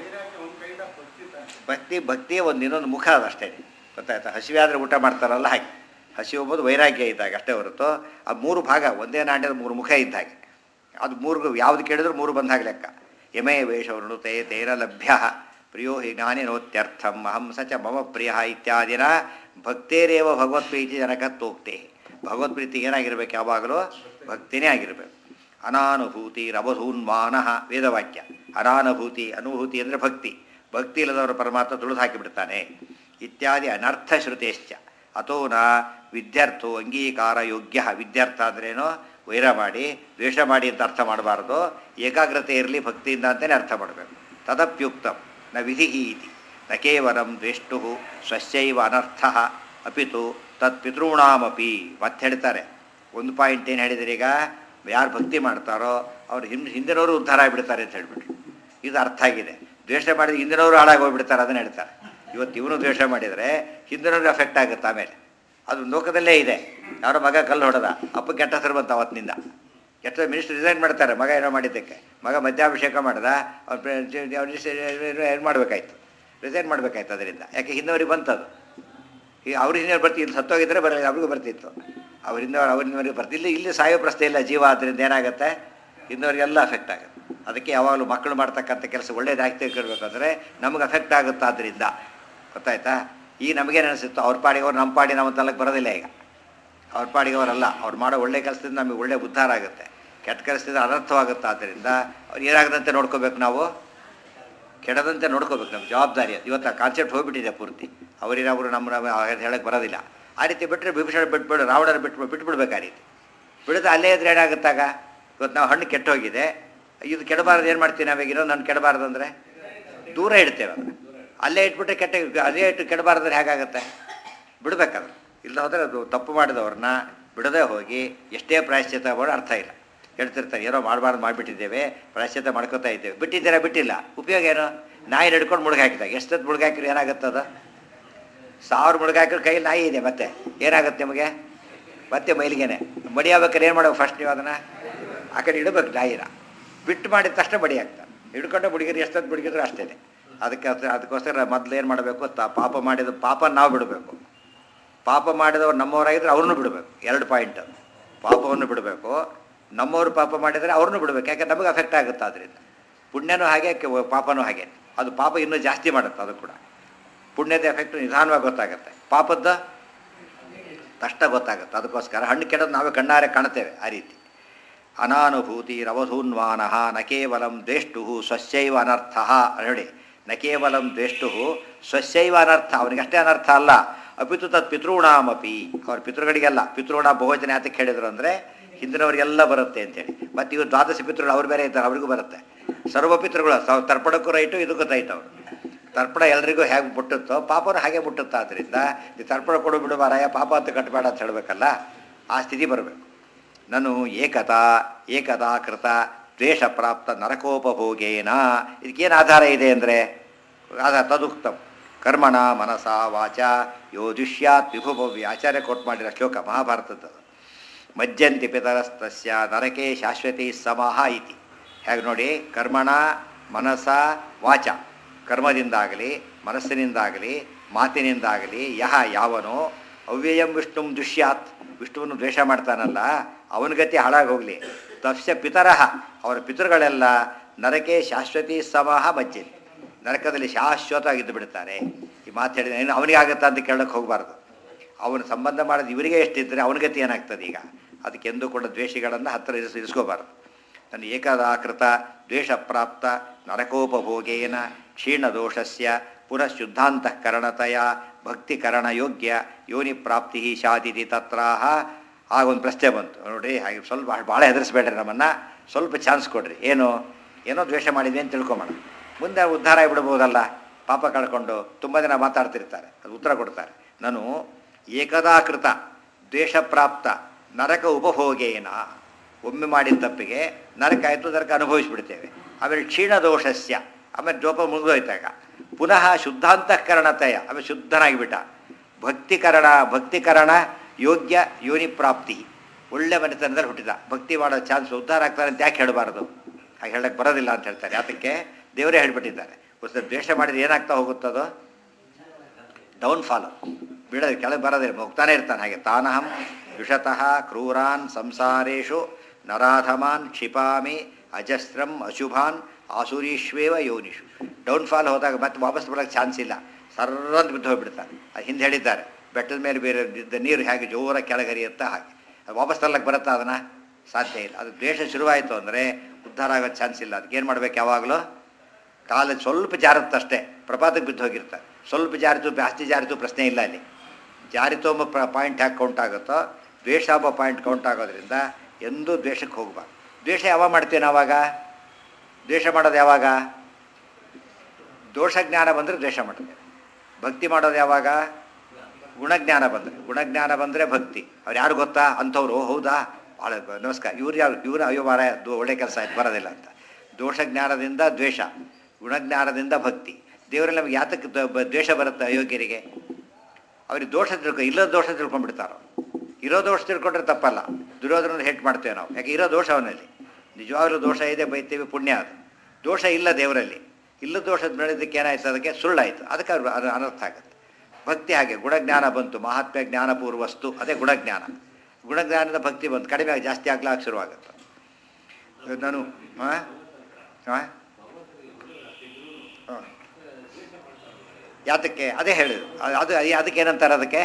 ಭಕ್ತಿ ಭಕ್ತಿಯ ಒಂದು ಇನ್ನೊಂದು ಮುಖ ಅದು ಅಷ್ಟೇ ಗೊತ್ತಾಯ್ತಾ ಹಸಿವೆ ಆದರೆ ಊಟ ಮಾಡ್ತಾರಲ್ಲ ಹಾಗೆ ಹಸಿವು ಎಂಬುದು ವೈರಾಗ್ಯ ಇದ್ದಾಗ ಅಷ್ಟೇ ಹೊರತು ಆ ಮೂರು ಭಾಗ ಒಂದೇ ನಾಣ್ಯದ ಮೂರು ಮುಖ ಇದ್ದ ಹಾಗೆ ಅದು ಮೂರು ಯಾವುದು ಕೇಳಿದ್ರು ಮೂರು ಬಂದಾಗ ಲೆಕ್ಕ ಯಮೇ ವೇಷವೃಣುತೆ ತೇನ ಲಭ್ಯ ಪ್ರಿಯೋ ಹಿ ಜ್ಞಾನಿನೋತ್ಯರ್ಥಂ ಅಹಂ ಸ ಚ ಮಮ ಪ್ರಿಯ ಇತ್ಯಾದಿನ ಭಕ್ತೇರೇವ ಭಗವತ್ಪ್ರೀತಿ ಜನಕತ್ತೋಕ್ತೆ ಭಗವತ್ಪ್ರೀತಿ ಏನಾಗಿರ್ಬೇಕು ಯಾವಾಗಲೂ ಭಕ್ತಿನೇ ಆಗಿರಬೇಕು ಅನಾನುಭೂತಿ ರವಧೂನ್ಮಾನ ವೇದವಾಕ್ಯ ಅನಾನುಭೂತಿ ಅನುಭೂತಿ ಅಂದರೆ ಭಕ್ತಿ ಭಕ್ತಿ ಇಲ್ಲದವರು ಪರಮಾತ್ಮ ತುಳಿದು ಹಾಕಿಬಿಡ್ತಾನೆ ಇತ್ಯಾದಿ ಅನರ್ಥ ಶ್ರುತೇಶ್ಚ ಅಥೋ ನ ವಿದ್ಯಾರ್ಥೋ ಅಂಗೀಕಾರ ಯೋಗ್ಯ ವಿದ್ಯಾರ್ಥ ಅಂದ್ರೇನು ವೈರ ಮಾಡಿ ದ್ವೇಷ ಮಾಡಿ ಅಂತ ಅರ್ಥ ಮಾಡಬಾರ್ದು ಏಕಾಗ್ರತೆ ಇರಲಿ ಭಕ್ತಿಯಿಂದ ಅಂತಲೇ ಅರ್ಥ ಮಾಡಬೇಕು ತದಪ್ಯುಕ್ತಂ ನ ವಿಧಿ ಇತಿ ನ ಕೇವಲಂ ದ್ವೇಷ್ಟು ಸ್ವಸ್ಯೈವ ಅನರ್ಥ ಅಪಿತು ತತ್ ಪಿತೃಣಾಮಪಿ ಮತ್ತೆ ಹೇಳ್ತಾರೆ ಒಂದು ಪಾಯಿಂಟ್ ಏನು ಹೇಳಿದ್ರೆ ಈಗ ಯಾರು ಭಕ್ತಿ ಮಾಡ್ತಾರೋ ಅವ್ರು ಹಿಂದೆ ಹಿಂದಿನವರು ಉದ್ಧಾರ ಆಗಿಬಿಡ್ತಾರೆ ಅಂತ ಹೇಳ್ಬಿಟ್ರು ಇದು ಅರ್ಥ ಆಗಿದೆ ದ್ವೇಷ ಮಾಡಿದ್ರೆ ಹಿಂದಿನವರು ಹಾಳಾಗಿ ಹೋಗ್ಬಿಡ್ತಾರೆ ಅದನ್ನು ಹೇಳ್ತಾರೆ ಇವತ್ತು ಇವನು ದ್ವೇಷ ಮಾಡಿದರೆ ಹಿಂದಿನವ್ರಿಗೆ ಅಫೆಕ್ಟ್ ಆಗುತ್ತೆ ಆಮೇಲೆ ಅದು ಲೋಕದಲ್ಲೇ ಇದೆ ಯಾರೋ ಮಗ ಕಲ್ಲು ಹೊಡೆದ ಅಪ್ಪ ಕೆಟ್ಟ ಹೆಸರು ಬಂತ ಅವತ್ತಿನಿಂದ ಎಷ್ಟೋ ಮಿನಿಸ್ಟರ್ ರಿಸೈನ್ ಮಾಡ್ತಾರೆ ಮಗ ಏನೋ ಮಾಡಿದ್ದಕ್ಕೆ ಮಗ ಮಧ್ಯಾಭಿಷೇಕ ಮಾಡ್ದ ಅವ್ರು ಏನು ಮಾಡಬೇಕಾಯ್ತು ರಿಸೈನ್ ಮಾಡಬೇಕಾಯ್ತು ಅದರಿಂದ ಯಾಕೆ ಹಿಂದವರಿಗೆ ಬಂತದು ಈ ಅವ್ರ ಹಿಂದೆ ಬರ್ತಿ ಇಲ್ಲಿ ಸತ್ತೋಗಿದ್ರೆ ಬರಲಿಲ್ಲ ಅವ್ರಿಗೂ ಬರ್ತಿತ್ತು ಅವರಿಂದ ಅವರಿಂದವರೆಗೆ ಬರ್ತಿಲ್ಲ ಇಲ್ಲಿ ಸಾಯೋ ಪ್ರಶ್ನೆ ಇಲ್ಲ ಜೀವ ಆದ್ದರಿಂದ ಏನಾಗುತ್ತೆ ಹಿಂದವರಿಗೆಲ್ಲ ಅಫೆಕ್ಟ್ ಆಗುತ್ತೆ ಅದಕ್ಕೆ ಯಾವಾಗಲೂ ಮಕ್ಕಳು ಮಾಡ್ತಕ್ಕಂಥ ಕೆಲಸ ಒಳ್ಳೇದಾಗಿ ತಿಳ್ಕೊಳ್ಬೇಕಂದ್ರೆ ನಮಗೆ ಅಫೆಕ್ಟ್ ಆಗುತ್ತೆ ಆದ್ದರಿಂದ ಗೊತ್ತಾಯ್ತಾ ಈಗ ನಮಗೇನು ಅನಿಸುತ್ತೋ ಅವ್ರ ಪಾಡಿಗೆ ಅವ್ರು ನಮ್ಮ ಪಾಡಿ ನಮ್ಮ ತಲಕ್ಕೆ ಬರೋದಿಲ್ಲ ಈಗ ಅವ್ರ ಪಾಡಿಗೆ ಅವರಲ್ಲ ಅವ್ರು ಮಾಡೋ ಒಳ್ಳೆ ಕೆಲಸದಿಂದ ನಮಗೆ ಒಳ್ಳೆ ಉದ್ಧಾರ ಆಗುತ್ತೆ ಕೆಟ್ಟ ಕೆಲಸದಿಂದ ಅನರ್ಥವಾಗುತ್ತೆ ಆದ್ದರಿಂದ ಅವ್ರು ಏನಾಗದಂತೆ ನೋಡ್ಕೋಬೇಕು ನಾವು ಕೆಡದಂತೆ ನೋಡ್ಕೋಬೇಕು ನಮ್ಮ ಜವಾಬ್ದಾರಿ ಅದು ಇವತ್ತು ಆ ಕಾನ್ಸೆಪ್ಟ್ ಹೋಗ್ಬಿಟ್ಟಿದೆ ಪೂರ್ತಿ ಅವರಿಗೆ ಅವರು ನಮ್ಮ ಹೇಳಕ್ಕೆ ಬರೋದಿಲ್ಲ ಆ ರೀತಿ ಬಿಟ್ಟರೆ ವಿಭೀಷಣ ಬಿಟ್ಬಿಡು ರಾವಣನ ಬಿಟ್ಟು ಬಿಟ್ಬಿಡ್ಬೇಕು ಆ ರೀತಿ ಬಿಡದೆ ಅಲ್ಲೇ ಇದ್ರೆ ಏನಾಗುತ್ತಾಗ ಇವತ್ತು ನಾವು ಹಣ್ಣು ಕೆಟ್ಟೋಗಿದೆ ಇದು ಕೆಡಬಾರ್ದು ಏನು ಮಾಡ್ತೀವಿ ನಾವೀಗ ಇನ್ನೊಂದು ಹಣ್ಣು ಕೆಡಬಾರ್ದು ಅಂದರೆ ದೂರ ಇಡ್ತೇವೆ ಅದನ್ನು ಅಲ್ಲೇ ಇಟ್ಬಿಟ್ರೆ ಕೆಟ್ಟ ಅದೇ ಇಟ್ಟು ಕೆಡಬಾರ್ದ್ರೆ ಹೇಗಾಗುತ್ತೆ ಬಿಡ್ಬೇಕಾದ್ರೆ ಇಲ್ಲ ಹೋದರೆ ಅದು ತಪ್ಪು ಮಾಡಿದವ್ರನ್ನ ಬಿಡದೆ ಹೋಗಿ ಎಷ್ಟೇ ಪ್ರಾಯಶ್ಚಿತ್ತ ಮಾಡೋ ಅರ್ಥ ಇಲ್ಲ ಹೇಳ್ತಿರ್ತಾರೆ ಏನೋ ಮಾಡಬಾರ್ದು ಮಾಡಿಬಿಟ್ಟಿದ್ದೇವೆ ಪ್ರಾಯಶ್ಚಿತ್ತ ಮಾಡ್ಕೋತಾ ಇದ್ದೇವೆ ಬಿಟ್ಟಿದ್ದೀರಾ ಬಿಟ್ಟಿಲ್ಲ ಉಪಯೋಗ ಏನು ನಾಯಿ ನಡ್ಕೊಂಡು ಮುಳುಗಿ ಹಾಕಿದಾಗ ಎಷ್ಟೊತ್ತು ಮುಳುಗಿ ಹಾಕಿದ್ರೆ ಏನಾಗುತ್ತೆ ಅದು ಸಾವಿರ ಮುಳುಗಿ ಹಾಕಿದ್ರೆ ಕೈಯಲ್ಲಿ ನಾಯಿ ಇದೆ ಮತ್ತೆ ಏನಾಗುತ್ತೆ ನಿಮಗೆ ಮತ್ತೆ ಮೈಲಿಗೆನೆ ಮಡಿಯಾಬೇಕಾದ್ರೆ ಏನು ಮಾಡ್ಬೇಕು ಫಸ್ಟ್ ನೀವು ಅದನ್ನು ಆ ಕಡೆ ಇಡಬೇಕು ನಾಯಿನ ಬಿಟ್ಟು ಮಾಡಿದ ತಕ್ಷಣ ಬಡಿ ಆಗ್ತಾನೆ ಹಿಡ್ಕೊಂಡೆ ಬುಡಿಗಿರಿ ಎಷ್ಟೊತ್ತು ಬುಡಿಗಿದ್ರು ಅಷ್ಟೇ ಅದಕ್ಕೆ ಅದಕ್ಕೋಸ್ಕರ ಮೊದಲು ಏನು ಮಾಡಬೇಕು ತಾ ಪಾಪ ಮಾಡಿದ ಪಾಪ ನಾವು ಬಿಡಬೇಕು ಪಾಪ ಮಾಡಿದವ್ರು ನಮ್ಮವರಾಗಿದ್ದರೆ ಅವ್ರನ್ನೂ ಬಿಡಬೇಕು ಎರಡು ಪಾಯಿಂಟ್ ಪಾಪವನ್ನು ಬಿಡಬೇಕು ನಮ್ಮವರು ಪಾಪ ಮಾಡಿದರೆ ಅವ್ರನ್ನೂ ಬಿಡಬೇಕು ಯಾಕೆ ನಮಗೆ ಅಫೆಕ್ಟ್ ಆಗುತ್ತೆ ಅದರಿಂದ ಪುಣ್ಯನೂ ಹಾಗೆ ಕೆ- ಪಾಪನೂ ಹಾಗೆ ಅದು ಪಾಪ ಇನ್ನೂ ಜಾಸ್ತಿ ಮಾಡುತ್ತೆ ಅದು ಕೂಡ ಪುಣ್ಯದ ಎಫೆಕ್ಟ್ ನಿಧಾನವಾಗಿ ಗೊತ್ತಾಗುತ್ತೆ ಪಾಪದ ತಷ್ಟ ಗೊತ್ತಾಗುತ್ತೆ ಅದಕ್ಕೋಸ್ಕರ ಹಣ್ಣು ಕೆಡೋದು ನಾವೇ ಕಣ್ಣಾರೆ ಕಾಣ್ತೇವೆ ಆ ರೀತಿ ಅನಾನುಭೂತಿ ರವಧೂನ್ವಾನ ನ ಕೇವಲಂ ದ್ವೇಷ್ಟು ಸ್ವಸ್ಯೈವ ಅನರ್ಥ ನೋಡಿ ನ ಕೇವಲಂ ದ್ವೇಷ್ಟು ಸ್ವಸ್ಯೈವ ಅನರ್ಥ ಅವನಿಗಷ್ಟೇ ಅನರ್ಥ ಅಲ್ಲ ಅಪಿತು ತತ್ ಪಿತೃಣಾಮಪಿ ಅವ್ರ ಪಿತೃಗಳಿಗೆಲ್ಲ ಪಿತೃಣ ಬಹುವಚನ ಯಾತಕ್ಕೆ ಹೇಳಿದ್ರು ಅಂದರೆ ಹಿಂದಿನವರಿಗೆಲ್ಲ ಬರುತ್ತೆ ಅಂತೇಳಿ ಮತ್ತು ಇವರು ದ್ವಾದಶ ಪಿತೃಗಳು ಅವ್ರು ಬೇರೆ ಇದ್ದಾರೆ ಅವ್ರಿಗೂ ಬರುತ್ತೆ ಸರ್ವ ಪಿತೃಗಳು ಸ- ತರ್ಪಣಕ್ಕೂ ರೈಟು ಇದಕ್ಕೂ ರೈಟ್ ಅವರು ತರ್ಪಣ ಎಲ್ರಿಗೂ ಹೇಗೆ ಮುಟ್ಟುತ್ತೋ ಪಾಪನೂ ಹಾಗೆ ಮುಟ್ಟುತ್ತಾ ಆದ್ದರಿಂದ ಈ ತರ್ಪಣ ಕೊಡು ಬಿಡು ಮಾರಾಯ ಪಾಪ ಅಂತ ಕಟ್ಟಬೇಡ ಅಂತ ಹೇಳಬೇಕಲ್ಲ ಆ ಸ್ಥಿತಿ ಬರಬೇಕು ನಾನು ಏಕತಾ ಏಕದಾ ಕೃತ ದ್ವೇಷ ಪ್ರಾಪ್ತ ನರಕೋಪಭೋಗೇನ ಇದಕ್ಕೇನು ಆಧಾರ ಇದೆ ಅಂದರೆ ಆಧಾರ ತದುಕ್ತಂ ಕರ್ಮಣ ಮನಸ ವಾಚ ಯೋ ದುಷ್ಯಾತ್ ವಿಭುಭವ್ಯ ಆಚಾರ್ಯ ಕೋಟ್ ಮಾಡಿರೋ ಶ್ಲೋಕ ಮಹಾಭಾರತದ್ದು ಮಜ್ಜಂತಿ ಪಿತರಸ್ತಸ್ಯ ನರಕೆ ಶಾಶ್ವತಿ ಸಮಾಹ ಇತಿ ಹೇಗೆ ನೋಡಿ ಕರ್ಮಣ ಮನಸ ವಾಚ ಕರ್ಮದಿಂದಾಗಲಿ ಮನಸ್ಸಿನಿಂದಾಗಲಿ ಮಾತಿನಿಂದಾಗಲಿ ಯಹ ಯಾವನೋ ಅವ್ಯಯಂ ವಿಷ್ಣುಂ ದುಷ್ಯಾತ್ ವಿಷ್ಣುವನ್ನು ದ್ವೇಷ ಮಾಡ್ತಾನಲ್ಲ ಅವನ ಗತಿ ಹಾಳಾಗಿ ಹೋಗಲಿ ತಸ್ಯ ಪಿತರಃ ಅವರ ಪಿತೃಗಳೆಲ್ಲ ನರಕೆ ಶಾಶ್ವತಿ ಸಮಾಹ ಮಜ್ಜಂತಿ ನರಕದಲ್ಲಿ ಶಾಶ್ವತವಾಗಿದ್ದು ಬಿಡ್ತಾರೆ ಈ ಮಾತು ಹೇಳಿದ್ರೆ ಏನು ಅವನಿಗೆ ಆಗುತ್ತಾ ಅಂತ ಕೇಳಕ್ಕೆ ಹೋಗಬಾರ್ದು ಅವನು ಸಂಬಂಧ ಮಾಡೋದು ಇವರಿಗೆ ಎಷ್ಟಿದ್ದರೆ ಅವನ ಗತಿ ಏನಾಗ್ತದೆ ಈಗ ಅದಕ್ಕೆ ಎಂದೂ ಕೂಡ ದ್ವೇಷಿಗಳನ್ನು ಹತ್ತಿರ ಇರಿಸ್ ಇರಿಸ್ಕೋಬಾರ್ದು ನನ್ನ ಏಕದಾಕೃತ ದ್ವೇಷ ಪ್ರಾಪ್ತ ನರಕೋಪಭೋಗೇನ ಕ್ಷೀಣದೋಷಸ್ಯ ಪುನಃ ಶುದ್ಧಾಂತಃಕರಣತೆಯ ಭಕ್ತಿಕರಣ ಯೋಗ್ಯ ಯೋನಿ ಪ್ರಾಪ್ತಿ ಶಾದಿತಿ ತತ್ರಾಹ ಆಗ ಒಂದು ಪ್ರಶ್ನೆ ಬಂತು ನೋಡಿ ಹಾಗೆ ಸ್ವಲ್ಪ ಭಾಳ ಹೆದರಿಸ್ಬೇಡ್ರಿ ನಮ್ಮನ್ನು ಸ್ವಲ್ಪ ಚಾನ್ಸ್ ಕೊಡ್ರಿ ಏನು ಏನೋ ದ್ವೇಷ ಮಾಡಿದ್ವಿ ಅಂತ ತಿಳ್ಕೊಂಬೋಣ ಮುಂದೆ ಉದ್ಧಾರ ಆಗಿಬಿಡ್ಬೋದಲ್ಲ ಪಾಪ ಕಳ್ಕೊಂಡು ತುಂಬ ಜನ ಮಾತಾಡ್ತಿರ್ತಾರೆ ಅದು ಉತ್ತರ ಕೊಡ್ತಾರೆ ನಾನು ಏಕದಾಕೃತ ದ್ವೇಷ ಪ್ರಾಪ್ತ ನರಕ ಉಪಭೋಗೇನ ಒಮ್ಮೆ ಮಾಡಿದ ತಪ್ಪಿಗೆ ನರಕ ಆಯಿತು ನರಕ ಅನುಭವಿಸ್ಬಿಡ್ತೇವೆ ಆಮೇಲೆ ಕ್ಷೀಣ ದೋಷಸ್ಯ ಆಮೇಲೆ ಜೋಪ ಮುಗಿದೋಯ್ತಾಗ ಪುನಃ ಶುದ್ಧಾಂತಃಕರಣತೆಯ ಆಮೇಲೆ ಶುದ್ಧನಾಗಿಬಿಟ್ಟ ಭಕ್ತಿಕರಣ ಭಕ್ತಿಕರಣ ಯೋಗ್ಯ ಯೋನಿ ಪ್ರಾಪ್ತಿ ಒಳ್ಳೆ ಮನೆತನದಲ್ಲಿ ಹುಟ್ಟಿದ ಭಕ್ತಿ ಮಾಡೋ ಚಾನ್ಸ್ ಉದ್ಧಾರ ಆಗ್ತಾರೆ ಅಂತ ಯಾಕೆ ಹೇಳಬಾರ್ದು ಹಾಗೆ ಹೇಳಕ್ಕೆ ಬರೋದಿಲ್ಲ ಅಂತ ಹೇಳ್ತಾರೆ ಯಾತಕ್ಕೆ ದೇವರೇ ಹೇಳ್ಬಿಟ್ಟಿದ್ದಾರೆ ಒಂದು ದ್ವೇಷ ಮಾಡಿದ್ರೆ ಏನಾಗ್ತಾ ಹೋಗುತ್ತದೋ ಡೌನ್ ಫಾಲ್ ಬೀಳೋದು ಕೆಳಗೆ ಬರೋದಿಲ್ಲ ಹೋಗ್ತಾನೆ ಇರ್ತಾನೆ ಹಾಗೆ ತಾನಹಂ ವಿಷತಃ ಕ್ರೂರಾನ್ ಸಂಸಾರೇಶು ನರಾಧಮಾನ್ ಕ್ಷಿಪಾಮಿ ಅಜಸ್ರಂ ಅಶುಭಾನ್ ಆಸುರೀಶ್ವೇವ ಯೋನಿಷು ಡೌನ್ ಫಾಲ್ ಹೋದಾಗ ಮತ್ತೆ ವಾಪಸ್ ಬರೋಕ್ಕೆ ಚಾನ್ಸ್ ಇಲ್ಲ ಸರ್ರಂತ ಬಿದ್ದು ಹೋಗ್ಬಿಡ್ತಾನೆ ಅದು ಹಿಂದೆ ಹೇಳಿದ್ದಾರೆ ಬೆಟ್ಟದ ಮೇಲೆ ಬೇರೆ ಇದ್ದ ನೀರು ಹೇಗೆ ಜೋರ ಕೆಳಗರಿಯುತ್ತಾ ಹಾಗೆ ಅದು ವಾಪಸ್ ತರ್ಲಕ್ಕೆ ಬರುತ್ತಾ ಅದನ್ನು ಸಾಧ್ಯ ಇಲ್ಲ ಅದು ದ್ವೇಷ ಶುರುವಾಯಿತು ಅಂದರೆ ಉದ್ಧಾರ ಆಗೋ ಚಾನ್ಸ್ ಇಲ್ಲ ಅದಕ್ಕೆ ಏನು ಮಾಡ್ಬೇಕು ಯಾವಾಗಲೂ ಕಾಲು ಸ್ವಲ್ಪ ಜಾರುತ್ತಷ್ಟೇ ಪ್ರಪಾತಕ್ಕೆ ಬಿದ್ದು ಹೋಗಿರ್ತಾರೆ ಸ್ವಲ್ಪ ಜಾರಿತು ಜಾಸ್ತಿ ಜಾರಿತು ಪ್ರಶ್ನೆ ಇಲ್ಲ ಅಲ್ಲಿ ಜಾರಿತೋಮ ಪಾಯಿಂಟ್ ಹ್ಯಾಕ್ ಕೌಂಟ್ ಆಗುತ್ತೋ ದ್ವೇಷ ಎಂಬ ಪಾಯಿಂಟ್ ಕೌಂಟ್ ಆಗೋದ್ರಿಂದ ಎಂದೂ ದ್ವೇಷಕ್ಕೆ ಹೋಗಬಾರ್ದು ದ್ವೇಷ ಯಾವಾಗ ಮಾಡ್ತೀವಿ ನಾವಾಗ ದ್ವೇಷ ಮಾಡೋದು ಯಾವಾಗ ದೋಷ ಜ್ಞಾನ ಬಂದರೆ ದ್ವೇಷ ಮಾಡ್ತೇವೆ ಭಕ್ತಿ ಮಾಡೋದು ಯಾವಾಗ ಗುಣಜ್ಞಾನ ಬಂದರೆ ಗುಣಜ್ಞಾನ ಬಂದರೆ ಭಕ್ತಿ ಅವ್ರು ಯಾರು ಗೊತ್ತಾ ಅಂಥವ್ರು ಹೌದಾ ಭಾಳ ನಮಸ್ಕಾರ ಇವ್ರು ಯಾರು ಇವ್ರು ಅಯ್ಯೋ ಮಾರ ಒಳ್ಳೆ ಕೆಲಸ ಆಯ್ತು ಬರೋದಿಲ್ಲ ಅಂತ ದೋಷ ಜ್ಞಾನದಿಂದ ದ್ವೇಷ ಗುಣಜ್ಞಾನದಿಂದ ಭಕ್ತಿ ದೇವರಲ್ಲಿ ನಮಗೆ ಯಾತಕ್ಕೆ ದ- ಬ- ದ್ವೇಷ ಬರುತ್ತೆ ಅಯೋಗ್ಯರಿಗೆ ಅವ್ರಿಗೆ ದೋಷ ತಿಳ್ಕೊ ಇಲ್ಲದ ದೋಷ ತಿಳ್ಕೊಂಡ್ಬಿಡ್ತಾರೋ ಇರೋ ದೋಷ ತಿಳ್ಕೊಂಡ್ರೆ ತಪ್ಪಲ್ಲ ದುರ್ಯೋಧನ ಹೆಟ್ ಮಾಡ್ತೇವೆ ನಾವು ಯಾಕೆ ಇರೋ ದೋಷ ಅವನಲ್ಲಿ ನಿಜವಾಗ್ಲೂ ದೋಷ ಇದೆ ಬೈತೀವಿ ಪುಣ್ಯ ಅದು ದೋಷ ಇಲ್ಲ ದೇವರಲ್ಲಿ ಇಲ್ಲ ದೋಷ ಬೆಳೆದಕ್ಕೆ ಏನಾಯ್ತು ಅದಕ್ಕೆ ಸುಳ್ಳಾಯಿತು ಅದಕ್ಕೆ ಅವ್ರು ಅದು ಅನರ್ಥ ಆಗುತ್ತೆ ಭಕ್ತಿ ಹಾಗೆ ಗುಣಜ್ಞಾನ ಬಂತು ಮಹಾತ್ಮ್ಯ ಜ್ಞಾನಪೂರ್ವಸ್ತು ಅದೇ ಗುಣಜ್ಞಾನ ಗುಣಜ್ಞಾನದ ಭಕ್ತಿ ಬಂತು ಕಡಿಮೆ ಆಗಿ ಜಾಸ್ತಿ ಆಗ್ಲಾಕ ಶುರುವಾಗುತ್ತೆ ನಾನು ಹಾಂ ಹಾಂ ಹಾಂ ಯಾತಕ್ಕೆ ಅದೇ ಹೇಳಿದ್ರು ಅದು ಅದು ಅದಕ್ಕೆ ಏನಂತಾರೆ ಅದಕ್ಕೆ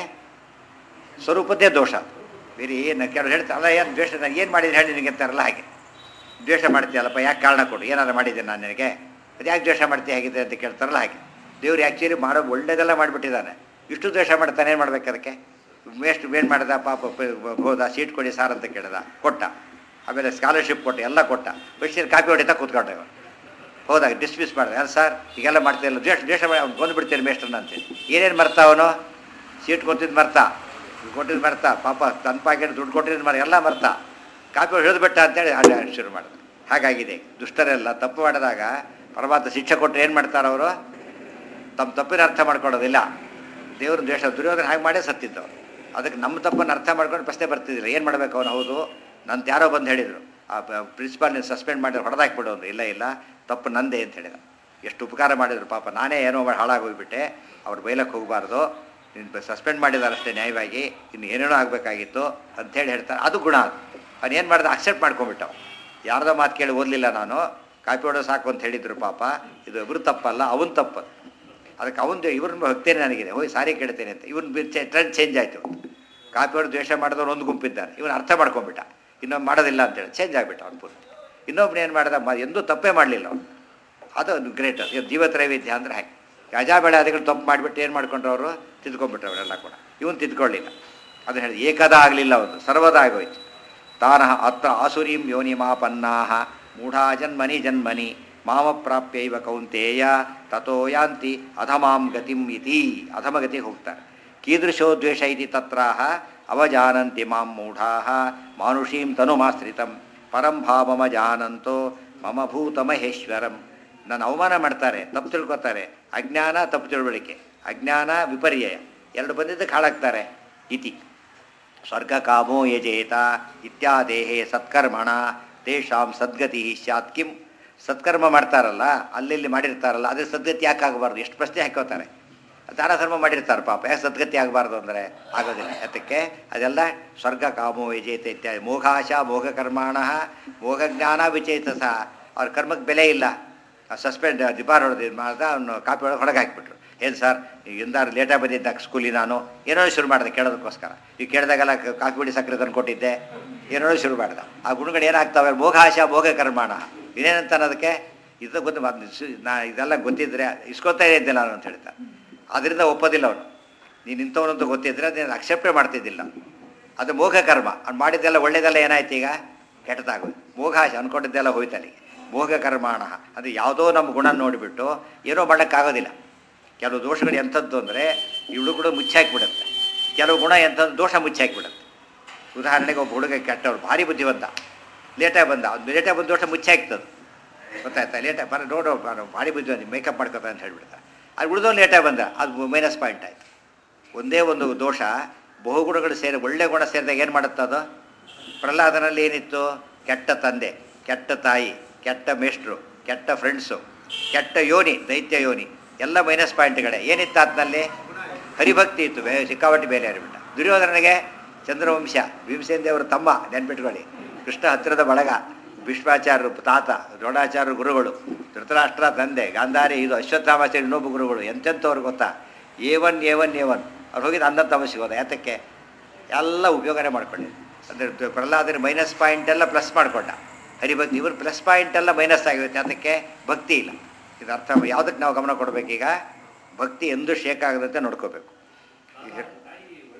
ಸ್ವರೂಪದ್ದೇ ದೋಷ ಬೇರೆ ಏನು ಕೆಲವ್ರು ಹೇಳ್ತಾರೆ ಅಲ್ಲ ಏನು ದ್ವೇಷ ನಾನು ಏನು ಮಾಡಿದ್ದೀನಿ ಹೇಳಿ ನಿನಗೆ ಅಂತಾರಲ್ಲ ಹಾಗೆ ದ್ವೇಷ ಮಾಡ್ತೀಯಲ್ಲಪ್ಪ ಯಾಕೆ ಕಾರಣ ಕೊಡು ಏನಾದ್ರು ಮಾಡಿದ್ದೆ ನಾನು ನಿನಗೆ ಅದು ಯಾಕೆ ದ್ವೇಷ ಮಾಡ್ತೀಯ ಹೇಗಿದೆ ಅಂತ ಕೇಳ್ತಾರಲ್ಲ ಹಾಗೆ ದೇವ್ರು ಆ್ಯಕ್ಚುಲಿ ಮಾಡೋ ಒಳ್ಳೇದೆಲ್ಲ ಮಾಡಿಬಿಟ್ಟಿದ್ದಾನೆ ಇಷ್ಟು ದ್ವೇಷ ಮಾಡ್ತಾನೆ ಏನು ಮಾಡ್ಬೇಕು ಅದಕ್ಕೆ ಮೇಸ್ಟ್ ಏನು ಮಾಡ್ದ ಪಾಪ ಪ- ಹೋದ ಸೀಟ್ ಕೊಡಿ ಸಾರ್ ಅಂತ ಕೇಳ್ದ ಕೊಟ್ಟ ಆಮೇಲೆ ಸ್ಕಾಲರ್ಶಿಪ್ ಕೊಟ್ಟ ಎಲ್ಲ ಕೊಟ್ಟ ಬಸ್ಸಿನ ಕಾಪಿ ಹೊಡಿತಾ ಕೂತ್ಕೊಂಡ ಇವ ಹೋದಾಗ ಡಿಸ್ಮಿಸ್ ಮಾಡಿದೆ ಯಾರು ಸರ್ ಈಗೆಲ್ಲ ಮಾಡ್ತಿಲ್ಲ ದ್ವೇಷ ದ್ವೇಷ ಮಾಡಿ ಅವ್ನು ಬಂದುಬಿಡ್ತೇನೆ ಮೇಸ್ಟ್ರನ್ನ ಅಂತೇಳಿ ಏನೇನು ಮರ್ತ ಅವನು ಸೀಟ್ ಕೊಟ್ಟಿದ್ದು ಮರ್ತ ಕೊಟ್ಟಿದ್ದು ಮರ್ತ ಪಾಪ ತನ್ನ ಪಾಕೆಟ್ ದುಡ್ಡು ಕೊಟ್ಟಿದ್ದು ಮರ ಎಲ್ಲ ಮರ್ತ ಕಾಪಿ ಹಿಡಿದು ಬಿಟ್ಟ ಅಂತೇಳಿ ಅಲ್ಲಿ ಶುರು ಮಾಡಿದ ಹಾಗಾಗಿದೆ ದುಷ್ಟರೆಲ್ಲ ತಪ್ಪು ಮಾಡಿದಾಗ ಪರಮಾತ್ಮ ಶಿಕ್ಷೆ ಕೊಟ್ಟರೆ ಏನು ಮಾಡ್ತಾರೆ ಅವರು ತಮ್ಮ ತಪ್ಪಿನ ಅರ್ಥ ಮಾಡ್ಕೊಳ್ಳೋದಿಲ್ಲ ದೇವ್ರ ದ್ವೇಷ ದುರ್ಯೋಧನ ಹಾಗೆ ಮಾಡೇ ಸತ್ತಿದ್ದವ್ರು ಅದಕ್ಕೆ ನಮ್ಮ ತಪ್ಪನ್ನು ಅರ್ಥ ಮಾಡ್ಕೊಂಡು ಪ್ರಶ್ನೆ ಬರ್ತಿದ್ದಿಲ್ಲ ಏನು ಮಾಡಬೇಕು ಅವನು ಹೌದು ನಂತ ಯಾರೋ ಬಂದು ಹೇಳಿದರು ಆ ಪ್ರಿನ್ಸಿಪಾಲ್ ನೀನು ಸಸ್ಪೆಂಡ್ ಮಾಡಿ ಹೊಡೆದಾಕ್ಬಿಡು ಅಂದ್ರು ಇಲ್ಲ ಇಲ್ಲ ತಪ್ಪು ನಂದೇ ಅಂತ ಹೇಳಿದ ಎಷ್ಟು ಉಪಕಾರ ಮಾಡಿದ್ರು ಪಾಪ ನಾನೇ ಏನೋ ಮಾಡಿ ಹಾಳಾಗೋಗ್ಬಿಟ್ಟೆ ಅವ್ರು ಬೈಲಕ್ಕೆ ಹೋಗಬಾರ್ದು ನೀನು ಸಸ್ಪೆಂಡ್ ಮಾಡಿದಾರೆ ಅಷ್ಟೇ ನ್ಯಾಯವಾಗಿ ಇನ್ನು ಏನೇನೋ ಆಗಬೇಕಾಗಿತ್ತು ಅಂಥೇಳಿ ಹೇಳ್ತಾರೆ ಅದು ಗುಣ ಅದು ಅವ್ನು ಏನು ಮಾಡಿದ ಅಕ್ಸೆಪ್ಟ್ ಮಾಡ್ಕೊಂಬಿಟ್ಟವು ಯಾರ್ದೋ ಮಾತು ಕೇಳಿ ಓದಲಿಲ್ಲ ನಾನು ಕಾಪಿ ಹೊಡೋ ಸಾಕು ಅಂತ ಹೇಳಿದ್ರು ಪಾಪ ಇದು ಇವ್ರು ತಪ್ಪಲ್ಲ ಅವನು ತಪ್ಪು ಅದಕ್ಕೆ ಅವನು ಇವ್ರನ್ನ ಭಕ್ತೇನೆ ನನಗಿದೆ ಹೋಗಿ ಸಾರಿ ಕೇಳ್ತೇನೆ ಅಂತ ಇವನು ಟ್ರೆಂಡ್ ಚೇಂಜ್ ಆಯಿತು ಕಾಪಿ ಹೊಡೆದು ದ್ವೇಷ ಮಾಡಿದವ್ರು ಒಂದು ಗುಂಪಿದ್ದಾರೆ ಇವನು ಅರ್ಥ ಮಾಡ್ಕೊಂಬಿಟ್ಟ ಇನ್ನೊಬ್ಬ ಮಾಡೋದಿಲ್ಲ ಅಂತೇಳಿ ಚೇಂಜ್ ಆಗಿಬಿಟ್ಟ ಅವ್ನು ಪೂರ್ತಿ ಇನ್ನೊಬ್ಬನ ಏನು ಮಾಡ್ದ ಮ ಎಂದೂ ತಪ್ಪೇ ಮಾಡಲಿಲ್ಲ ಅವನು ಅದು ಒಂದು ಗ್ರೇಟ್ ಅದು ಜೀವತ್ರೈವಿಧ್ಯ ಅಂದರೆ ಹಾಗೆ ಅಜಾಬೇಳೆ ಅದಗಳು ತಪ್ಪು ಮಾಡಿಬಿಟ್ಟು ಏನು ಮಾಡ್ಕೊಂಡ್ರು ಅವರು ತಿದ್ಕೊಂಡ್ಬಿಟ್ರು ಅವರೆಲ್ಲ ಕೂಡ ಇವನು ತಿದ್ಕೊಳ್ಳಿಲ್ಲ ಅದನ್ನು ಹೇಳಿ ಏಕದ ಆಗಲಿಲ್ಲ ಅವನು ಸರ್ವದ ಆಗೋಯ್ತು ತಾನ ಅತ್ರ ಆಸುರೀಂ ಯೋನಿಮಾಪನ್ನಾ ಮೂಢಾ ಜನ್ಮನಿ ಜನ್ಮನಿ ಮಾಮ ಪ್ರಾಪ್ಯೈವ ಕೌಂತೇಯ ತಥೋ ಯಾಂತಿ ಅಧಮಾಂ ಗತಿಂ ಇತಿ ಅಧಮಗತಿಗೆ ಹೋಗ್ತಾರೆ ಕೀದೃಶೋ ದ್ವೇಷ ಇತಿ ತತ್ರಾಹ ಅವಜಾನಂತಿ ಮಾಂ ಮೂಢಾ ಮಾನುಷೀಂ ತನುಮಾಶ್ರಿತಂ ಪರಂ ಭಾವಮ ಜಾನಂತೋ ಮಮ ಭೂತ ಮಹೇಶ್ವರಂ ನನ್ನ ಅವಮಾನ ಮಾಡ್ತಾರೆ ತಪ್ಪು ತಿಳ್ಕೊತಾರೆ ಅಜ್ಞಾನ ತಪ್ಪು ತಿಳುವಳಿಕೆ ಅಜ್ಞಾನ ವಿಪರ್ಯಯ ಎರಡು ಬಂದಿದ್ದಕ್ಕೆ ಹಾಳಾಗ್ತಾರೆ ಇತಿ ಸ್ವರ್ಗ ಕಾಮೋ ಯಜೇತ ಇತ್ಯಾದೇಹೇ ಸತ್ಕರ್ಮಣ ತೇಷಾಂ ಸದ್ಗತಿ ಸ್ಯಾತ್ ಕಿಂ ಸತ್ಕರ್ಮ ಮಾಡ್ತಾರಲ್ಲ ಅಲ್ಲೆಲ್ಲಿ ಮಾಡಿರ್ತಾರಲ್ಲ ಅದೇ ಸದ್ಗತಿ ಯಾಕೆ ಆಗಬಾರ್ದು ಎಷ್ಟು ಪ್ರಶ್ನೆ ಹಾಕೋತಾರೆ ದಾನ ಧರ್ಮ ಮಾಡಿರ್ತಾರೆ ಪಾಪ ಯಾಕೆ ಸದ್ಗತಿ ಆಗಬಾರ್ದು ಅಂದರೆ ಆಗೋದಿಲ್ಲ ಅದಕ್ಕೆ ಅದೆಲ್ಲ ಸ್ವರ್ಗ ಕಾಮೋ ವಿಜೇತ ಇತ್ಯಾದಿ ಮೋಘಾಶ ಮೋಘ ಕರ್ಮಾಣ ಮೋಘ ಜ್ಞಾನ ವಿಚೇತ ಸಹ ಅವ್ರ ಕರ್ಮಕ್ಕೆ ಬೆಲೆ ಇಲ್ಲ ಸಸ್ಪೆಂಡ್ ದಿಬಾರ್ ಹೊಡೆದು ಮಾಡ್ದ ಅವನು ಕಾಪಿ ಒಳಗೆ ಹೊರಗೆ ಹಾಕ್ಬಿಟ್ರು ಏನು ಸರ್ ಎಂದಾರು ಲೇಟಾಗಿ ಬಂದಿದ್ದ ಸ್ಕೂಲಿಗೆ ನಾನು ಏನೋ ಶುರು ಮಾಡಿದೆ ಕೇಳೋದಕ್ಕೋಸ್ಕರ ಈಗ ಕೇಳಿದಾಗೆಲ್ಲ ಕ- ಕಾಫಿ ಬಿಡಿ ಸಕ್ಕರೆ ತಂದು ಕೊಟ್ಟಿದ್ದೆ ಏನೋ ಶುರು ಮಾಡ್ದ ಆ ಗುಣಗಳು ಏನಾಗ್ತವೆ ಮೋಘಾಶ ಮೋಘ ಕರ್ಮಾಣ ಇನ್ನೇನಂತ ಅದಕ್ಕೆ ಇದು ಗೊತ್ತು ಮಾತು ಸು- ನಾ ಇದೆಲ್ಲ ಗೊತ್ತಿದ್ರೆ ಇಸ್ಕೊತಾ ಇದ್ದೆ ನಾನು ಅಂತ ಹೇಳ್ತಾ ಅದರಿಂದ ಒಪ್ಪೋದಿಲ್ಲ ಅವನು ನೀನು ಇಂಥವನಂತ ಗೊತ್ತಿದ್ರೆ ಅದನ್ನು ಅಕ್ಸೆಪ್ಟೇ ಮಾಡ್ತಿದ್ದಿಲ್ಲ ಅದು ಮೋಘ ಕರ್ಮ ಅವ್ನು ಮಾಡಿದ್ದೆಲ್ಲ ಒಳ್ಳೇದೆಲ್ಲ ಏನಾಯ್ತು ಈಗ ಕೆಟ್ಟದಾಗೋಯ್ತು ಮೋಘಾಶ ಅನ್ಕೊಂಡಿದ್ದೆಲ್ಲ ಹೋಯ್ತು ಅಲ್ಲಿಗೆ ಮೋಘ ಕರ್ಮಾಣ ಅದು ಯಾವುದೋ ನಮ್ಮ ಗುಣ ನೋಡಿಬಿಟ್ಟು ಏನೋ ಮಾಡೋಕ್ಕಾಗೋದಿಲ್ಲ ಕೆಲವು ದೋಷಗಳು ಎಂಥದ್ದು ಅಂದರೆ ಇವಳು ಕೂಡ ಮುಚ್ಚಾಕಿಬಿಡುತ್ತೆ ಕೆಲವು ಗುಣ ಎಂಥದ್ದು ದೋಷ ಮುಚ್ಚಾಕಿಬಿಡುತ್ತೆ ಉದಾಹರಣೆಗೆ ಒಬ್ಬ ಹುಡುಗ ಕೆಟ್ಟವ್ರು ಭಾರಿ ಬುದ್ಧಿವಂತ ಲೇಟಾಗಿ ಬಂದ ಅವ್ನು ಲೇಟಾಗಿ ಬಂದ ದೋಷ ಮುಚ್ಚಾಕ್ತದೆ ಗೊತ್ತಾಯ್ತಾ ಲೇಟಾಗಿ ಬರ ನೋಡೋ ಬರೋ ಭಾರಿ ಬುದ್ಧಿವಂತ ಮೇಕಪ್ ಮಾಡ್ಕೊತ ಅಂತ ಹೇಳ್ಬಿಡ್ತಾರೆ ಅದು ಉಳಿದವ್ನು ಲೇಟಾಗಿ ಬಂದ ಅದು ಮೈನಸ್ ಪಾಯಿಂಟ್ ಆಯಿತು ಒಂದೇ ಒಂದು ದೋಷ ಬಹುಗುಣಗಳು ಸೇರಿ ಒಳ್ಳೆ ಗುಣ ಸೇರಿದಾಗ ಏನು ಮಾಡುತ್ತೆ ಅದು ಪ್ರಹ್ಲಾದನಲ್ಲಿ ಏನಿತ್ತು ಕೆಟ್ಟ ತಂದೆ ಕೆಟ್ಟ ತಾಯಿ ಕೆಟ್ಟ ಮೇಷ್ಟ್ರು ಕೆಟ್ಟ ಫ್ರೆಂಡ್ಸು ಕೆಟ್ಟ ಯೋನಿ ದೈತ್ಯ ಯೋನಿ ಎಲ್ಲ ಮೈನಸ್ ಪಾಯಿಂಟ್ಗಳೇ ಏನಿತ್ತು ಆತನಲ್ಲಿ ಹರಿಭಕ್ತಿ ಇತ್ತು ಬೇ ಸಿಕ್ಕಾಪಟ್ಟೆ ಬೇರೆ ಹರಿಬಿಟ್ಟ ದುರ್ಯೋಧನನಿಗೆ ಚಂದ್ರವಂಶ ಭೀಮಸೇನ ದೇವರ ತಮ್ಮ ನೆನ್ಪಿಟ್ಕೊಳ್ಳಿ ಕೃಷ್ಣ ಹತ್ತಿರದ ಬಳಗ ಭೀಷ್ಮಾಚಾರ್ಯರು ತಾತ ದ್ರೋಣಾಚಾರ್ಯರು ಗುರುಗಳು ಧೃತರಾಷ್ಟ್ರ ತಂದೆ ಗಾಂಧಾರಿ ಇದು ಅಶ್ವತ್ಥಾಮಾಚಾರ್ಯ ಇನ್ನೊಬ್ಬ ಗುರುಗಳು ಎಂತೆಂಥವ್ರು ಗೊತ್ತಾ A one A one A one ಅವ್ರು ಹೋಗಿದ್ದು ಅಂದ ತಮಸ್ಸಿಗೆ ಹೋದ ಯಾತಕ್ಕೆ ಎಲ್ಲ ಉಪಯೋಗನೇ ಮಾಡ್ಕೊಳ್ಳಿ ಅಂದರೆ ಪ್ರಹ್ಲಾದನ ಮೈನಸ್ ಪಾಯಿಂಟ್ ಎಲ್ಲ ಪ್ಲಸ್ ಮಾಡ್ಕೊಂಡ ಹರಿಭಕ್ತಿ ಇವರು ಪ್ಲಸ್ ಪಾಯಿಂಟ್ ಎಲ್ಲ ಮೈನಸ್ ಆಗಿರುತ್ತೆ ಅದಕ್ಕೆ ಭಕ್ತಿ ಇಲ್ಲ ಇದು ಅರ್ಥ ಯಾವುದಕ್ಕೆ ನಾವು ಗಮನ ಕೊಡಬೇಕೀಗ ಭಕ್ತಿ ಎಂದೂ ಶೇಕ್ ಆಗದಂತೆ ನೋಡ್ಕೋಬೇಕು ಈಗ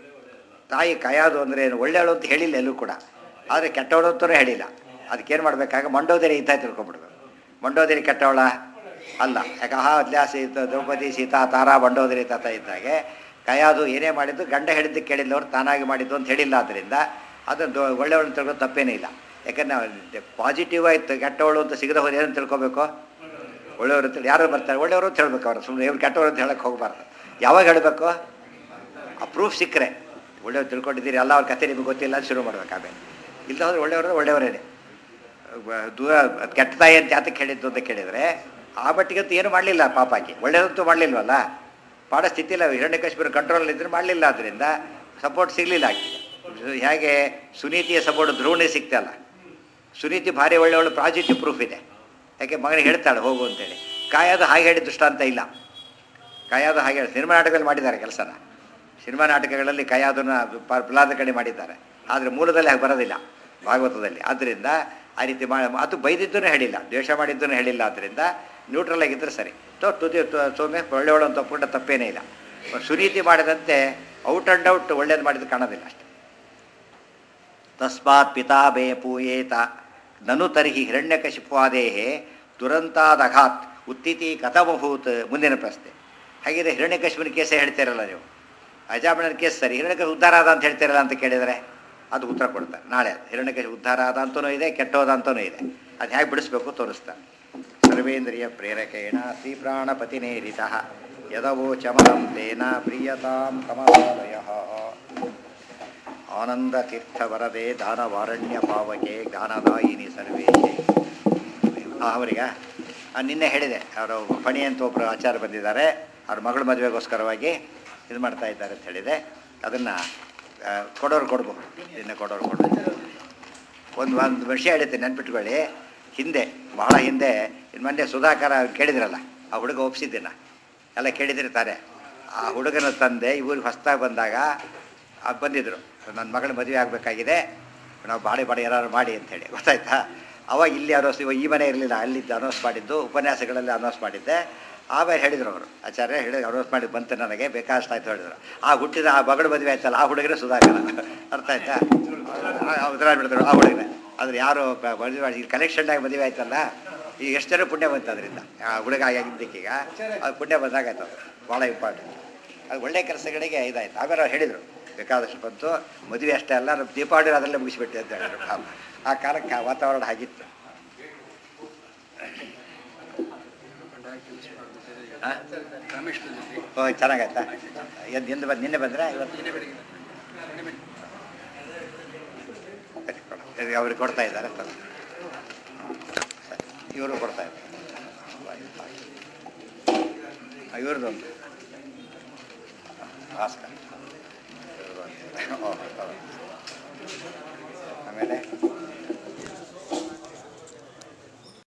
ತಾಯಿ ಕಾಯೋದು ಅಂದರೆ ಏನು ಒಳ್ಳೆಯವಳು ಅಂತ ಹೇಳಿಲ್ಲ ಎಲ್ಲೂ ಕೂಡ ಆದರೆ ಕೆಟ್ಟವಳು ಅಂತಲೂ ಹೇಳಿಲ್ಲ ಅದಕ್ಕೇನು ಮಾಡಬೇಕಾಗ ಮಂಡೋದರಿ ಇದ್ದ ತಿಳ್ಕೊಂಬಿಡ್ಬೇಕು ಮಂಡೋದರಿ ಕೆಟ್ಟವಳ ಅಲ್ಲ ಯಾಕೆ ಆಹಾ ಅದ್ಲ್ಯಾ ಸೀತಾ ದ್ರೌಪದಿ ಸೀತಾ ತಾರಾ ಮಂಡೋದರಿ ತಾತ ಇದ್ದಾಗೆ ಕೈಯಾದು ಏನೇ ಮಾಡಿದ್ದು ಗಂಡ ಹೇಳಿದ್ದಕ್ಕೆ ಕೇಳಿಲ್ಲವ್ರು ತಾನಾಗಿ ಮಾಡಿದ್ದು ಅಂತ ಹೇಳಿಲ್ಲ ಆದ್ದರಿಂದ ಅದನ್ನು ಒಳ್ಳೆಯವಳು ತಿಳ್ಕೊಂಡು ತಪ್ಪೇನೇ ಇಲ್ಲ ಯಾಕಂದ್ರೆ ಪಾಸಿಟಿವ್ ಆಯ್ತು ಕೆಟ್ಟವಳು ಅಂತ ಸಿಗದ ಹೋದ್ರೆ ಏನಂತ ತಿಳ್ಕೊಬೇಕು ಒಳ್ಳೆಯವರು ಅಂತ ಯಾರು ಬರ್ತಾರೆ ಒಳ್ಳೆಯವರು ಅಂತ ಹೇಳ್ಬೇಕು ಅವರು ಸುಮ್ಮನೆ ಇವ್ರು ಕೆಟ್ಟವರು ಅಂತ ಹೇಳಕ್ಕೆ ಹೋಗಬಾರ್ದು ಯಾವಾಗ ಹೇಳಬೇಕು ಆ ಪ್ರೂಫ್ ಸಿಕ್ಕರೆ ಒಳ್ಳೆಯವ್ರು ತಿಳ್ಕೊಂಡಿದ್ದೀರಿ ಎಲ್ಲ ಅವ್ರ ಕತೆ ನಿಮಗೆ ಗೊತ್ತಿಲ್ಲ ಅಂತ ಶುರು ಮಾಡ್ಬೇಕು ಆಮೇಲೆ ಇಲ್ಲ ಹೋದ್ರೆ ಒಳ್ಳೆಯವರು ಒಳ್ಳೆಯವರೇನೆ ಬ- ದೂರ ಅದ್ ಕೆಟ್ಟ ತಾಯಿ ಅಂತ ಯಾತಕ್ಕೆ ಹೇಳಿದ್ದು ಅಂತ ಕೇಳಿದರೆ ಆ ಮಟ್ಟಿಗಂತೂ ಏನು ಮಾಡಲಿಲ್ಲ ಪಾಪಾಕಿ ಒಳ್ಳೆಯದಂತೂ ಮಾಡಲಿಲ್ವಲ್ಲ ಪಾಡ ಸ್ಥಿತಿ ಇಲ್ಲ ಹಿರಣ್ಯಕಶ್ಮೀರ ಕಂಟ್ರೋಲ್ ಇದ್ರೆ ಮಾಡಲಿಲ್ಲ ಅದರಿಂದ ಸಪೋರ್ಟ್ ಸಿಗಲಿಲ್ಲ ಆಕೆಗೆ ಹೇಗೆ ಸುನೀತಿಯ ಸಪೋರ್ಟ್ ಧ್ರುವಣಿ ಸಿಗ್ತಲ್ಲ ಸುನೀತಿ ಭಾರಿ ಒಳ್ಳೆಯವಳು ಪಾಸಿಟಿವ್ ಪ್ರೂಫ್ ಇದೆ ಯಾಕೆ ಮಗನಿಗೆ ಹೇಳ್ತಾಳೆ ಹೋಗು ಅಂತೇಳಿ ಕಾಯೋದು ಹಾಗೆ ಹೇಳಿ ದೃಷ್ಟಾಂತ ಇಲ್ಲ ಕಾಯೋದು ಹಾಗೆ ಹೇಳಿ ಸಿನಿಮಾ ನಾಟಕದಲ್ಲಿ ಮಾಡಿದ್ದಾರೆ ಕೆಲಸನ ಸಿನಿಮಾ ನಾಟಕಗಳಲ್ಲಿ ಕಾಯೋದನ್ನ ಪ- ಪ್ರಹ್ಲಾದ ಕಡೆ ಮಾಡಿದ್ದಾರೆ ಆದರೆ ಮೂಲದಲ್ಲಿ ಹಾಗೆ ಬರೋದಿಲ್ಲ ಭಾಗವತದಲ್ಲಿ ಆದ್ದರಿಂದ ಆ ರೀತಿ ಮಾಡಿ ಅದು ಬೈದಿದ್ದೂ ಹೇಳಿಲ್ಲ ದ್ವೇಷ ಮಾಡಿದ್ದೂ ಹೇಳಿಲ್ಲ ಆದ್ದರಿಂದ ನ್ಯೂಟ್ರಲ್ ಆಗಿದ್ದರೆ ಸರಿ ತೋ ತುದಿ ತು- ಸೌಮ್ಯ ಒಳ್ಳೆಯವಳು ಅಂತ ಒಪ್ಕೊಂಡ ತಪ್ಪೇನೇ ಇಲ್ಲ ಸುನೀತಿ ಮಾಡಿದಂತೆ ಔಟ್ ಆ್ಯಂಡ್ ಔಟ್ ಒಳ್ಳೇದು ಮಾಡಿದ್ದು ಕಾಣೋದಿಲ್ಲ ಅಷ್ಟೆ ತಸ್ಮಾತ್ ಪಿತಾ ಬೇ ಪೂಯೇತ ನನು ತರ್ಹಿ ಹಿರಣ್ಯಕಶಿಪುವಾದೇಹೆ ದುರಂತಾದಘಾತ್ ಉತ್ತಿತಿ ಕಥಮಭೂತ್ ಮುಂದಿನ ಪ್ರಶ್ನೆ ಹಾಗಿದ್ರೆ ಹಿರಣ್ಯಕಶಿಪನ ಕೇಸೇ ಹೇಳ್ತೀರಲ್ಲ ನೀವು ಅಜಾಮಣನ ಕೇಸ್ ಸರಿ ಹಿರಣ್ಯಕಶಿ ಉದ್ಧಾರ ಆದ ಅಂತ ಹೇಳ್ತೀರಲ್ಲ ಅಂತ ಕೇಳಿದರೆ ಅದು ಉತ್ತರ ಕೊಡ್ತಾರೆ ನಾಳೆ ಅದು ಹಿರಣ್ಯಕಶಿ ಉದ್ಧಾರ ಆದ ಅಂತನೂ ಇದೆ ಕೆಟ್ಟೋದ ಅಂತನೂ ಇದೆ ಅದು ಹೇಗೆ ಬಿಡಿಸ್ಬೇಕು ತೋರಿಸ್ತಾರೆ ಸರ್ವೇಂದ್ರಿಯ ಪ್ರೇರಕೇಣ ಶ್ರೀ ಪ್ರಾಣಪತಿನೇರಿತ ಯದವೋಚಮನಂ ತೇನ ಪ್ರಿಯತಾಂ ಕಮಲಾಲಯ ಆನಂದತೀರ್ಥವರದೆ ದಾನವಾರಣ್ಯ ಪಾವಕೆ ಗಾನದಾಯಿನಿ ಸರ್ವೇಶೆ ಆ, ಅವರಿಗ ಆ, ನಿನ್ನೆ ಹೇಳಿದೆ ಅವರು ಫಣಿ ಅಂತ ಒಬ್ಬರು ಆಚಾರ ಬಂದಿದ್ದಾರೆ ಅವ್ರ ಮಗಳ ಮದುವೆಗೋಸ್ಕರವಾಗಿ ಇದು ಮಾಡ್ತಾ ಇದ್ದಾರೆ ಅಂತ ಹೇಳಿದೆ ಅದನ್ನು ಕೊಡೋರು ಕೊಡ್ಬೋದು ನಿನ್ನೆ ಕೊಡೋರು ಕೊಡ್ಬೋದು ಒಂದು ಒಂದು ವಿಷಯ ಹೇಳಿದ್ದೆ ನೆನ್ಪಿಟ್ಕೊಳ್ಳಿ ಹಿಂದೆ ಭಾಳ ಹಿಂದೆ ಇನ್ನು ಮೊನ್ನೆ ಸುಧಾಕರ ಕೇಳಿದ್ರಲ್ಲ ಆ ಹುಡುಗ ಒಪ್ಸಿದ್ದಿನ ಎಲ್ಲ ಕೇಳಿದಿರ್ತಾರೆ ಆ ಹುಡುಗನ ತಂದೆ ಇವ್ರಿಗೆ ಹೊಸ್ದಾಗಿ ಬಂದಾಗ ಆ ಬಂದಿದ್ದರು ನನ್ನ ಮಗಳ ಮದುವೆ ಆಗಬೇಕಾಗಿದೆ ನಾವು ಬಾಡಿ ಬಾಡಿ ಏನಾದ್ರು ಮಾಡಿ ಅಂತೇಳಿ ಗೊತ್ತಾಯ್ತಾ ಅವಾಗ ಇಲ್ಲಿ ಅನೌನ್ಸ್ ಇವಾಗ ಈ ಮನೆ ಇರಲಿಲ್ಲ ಅಲ್ಲಿದ್ದು ಅನೌನ್ಸ್ ಮಾಡಿದ್ದು ಉಪನ್ಯಾಸಗಳಲ್ಲಿ ಅನೌನ್ಸ್ ಮಾಡಿದ್ದೆ ಆಮೇಲೆ ಹೇಳಿದರು ಅವರು ಆಚಾರ್ಯ ಹೇಳಿ ಅನೌನ್ಸ್ ಮಾಡಿ ಬಂತು ನನಗೆ ಬೇಕಾದಷ್ಟು ಆಯ್ತು ಹೇಳಿದ್ರು ಆ ಹುಟ್ಟಿದ ಆ ಮಗಳ ಮದುವೆ ಆಯ್ತಲ್ಲ ಆ ಹುಡುಗರೇ ಸುಧಾಕರ ಅರ್ಥ ಆಯ್ತಾ ಉತ್ತರ ಬಿಡಿದ್ರು ಆ ಹುಡುಗನೇ ಆದ್ರೆ ಯಾರು ಬ- ಮದುವೆ ಮಾಡಿ ಕನೆಕ್ಷನ್ ಆಗಿ ಮದುವೆ ಆಯ್ತಲ್ಲ ಈಗ ಎಷ್ಟು ಜನ ಪುಣ್ಯ ಬಂತು ಅದರಿಂದ ಆ ಹುಡುಗ ಆಗಿದ್ದಕ್ಕೀಗ ಅದು ಪುಣ್ಯ ಬಂದಾಗಾಯ್ತು ಅದು ಭಾಳ ಇಂಪಾರ್ಟೆಂಟ್ ಅದು ಒಳ್ಳೆಯ ಕೆಲಸಗಳಿಗೆ ಇದಾಯ್ತು ಆಮೇಲೆ ಅವ್ರು ಹೇಳಿದರು ಬೇಕಾದಷ್ಟು ಬಂತು ಮದುವೆ ಅಷ್ಟೇ ಅಲ್ಲ ನಮ್ಮ ದೀಪಾವಳಿ ಅದರಲ್ಲೇ ಮುಗಿಸ್ಬಿಟ್ಟೆ ಅಂತ ಹೇಳಿದ್ರು ಪಾಪ. ಆ ಕಾಲಕ್ಕೆ ಆ ವಾತಾವರಣ ಹಾಗಿತ್ತು ಆ? ಓ ಚೆನ್ನಾಗಾಯ್ತಾ ಎದ್ದು ಎಂದು ಬಂದು ನಿನ್ನೆ ಬಂದರೆ ಇವತ್ತು ಸರಿ, ಕೊಡು. ಇದು ಅವ್ರಿಗೆ ಕೊಡ್ತಾ ಇದ್ದಾರೆ ತಗೋ. ಸರಿ, ಇವರು ಕೊಡ್ತಾ ಇದ್ದಾರೆ ಇವ್ರದ್ದೊಂದು ಭಾಸ್ಕರ್ ಇವ್ರದ್ದು ಒಂದು. ಓ, ಹೌದು.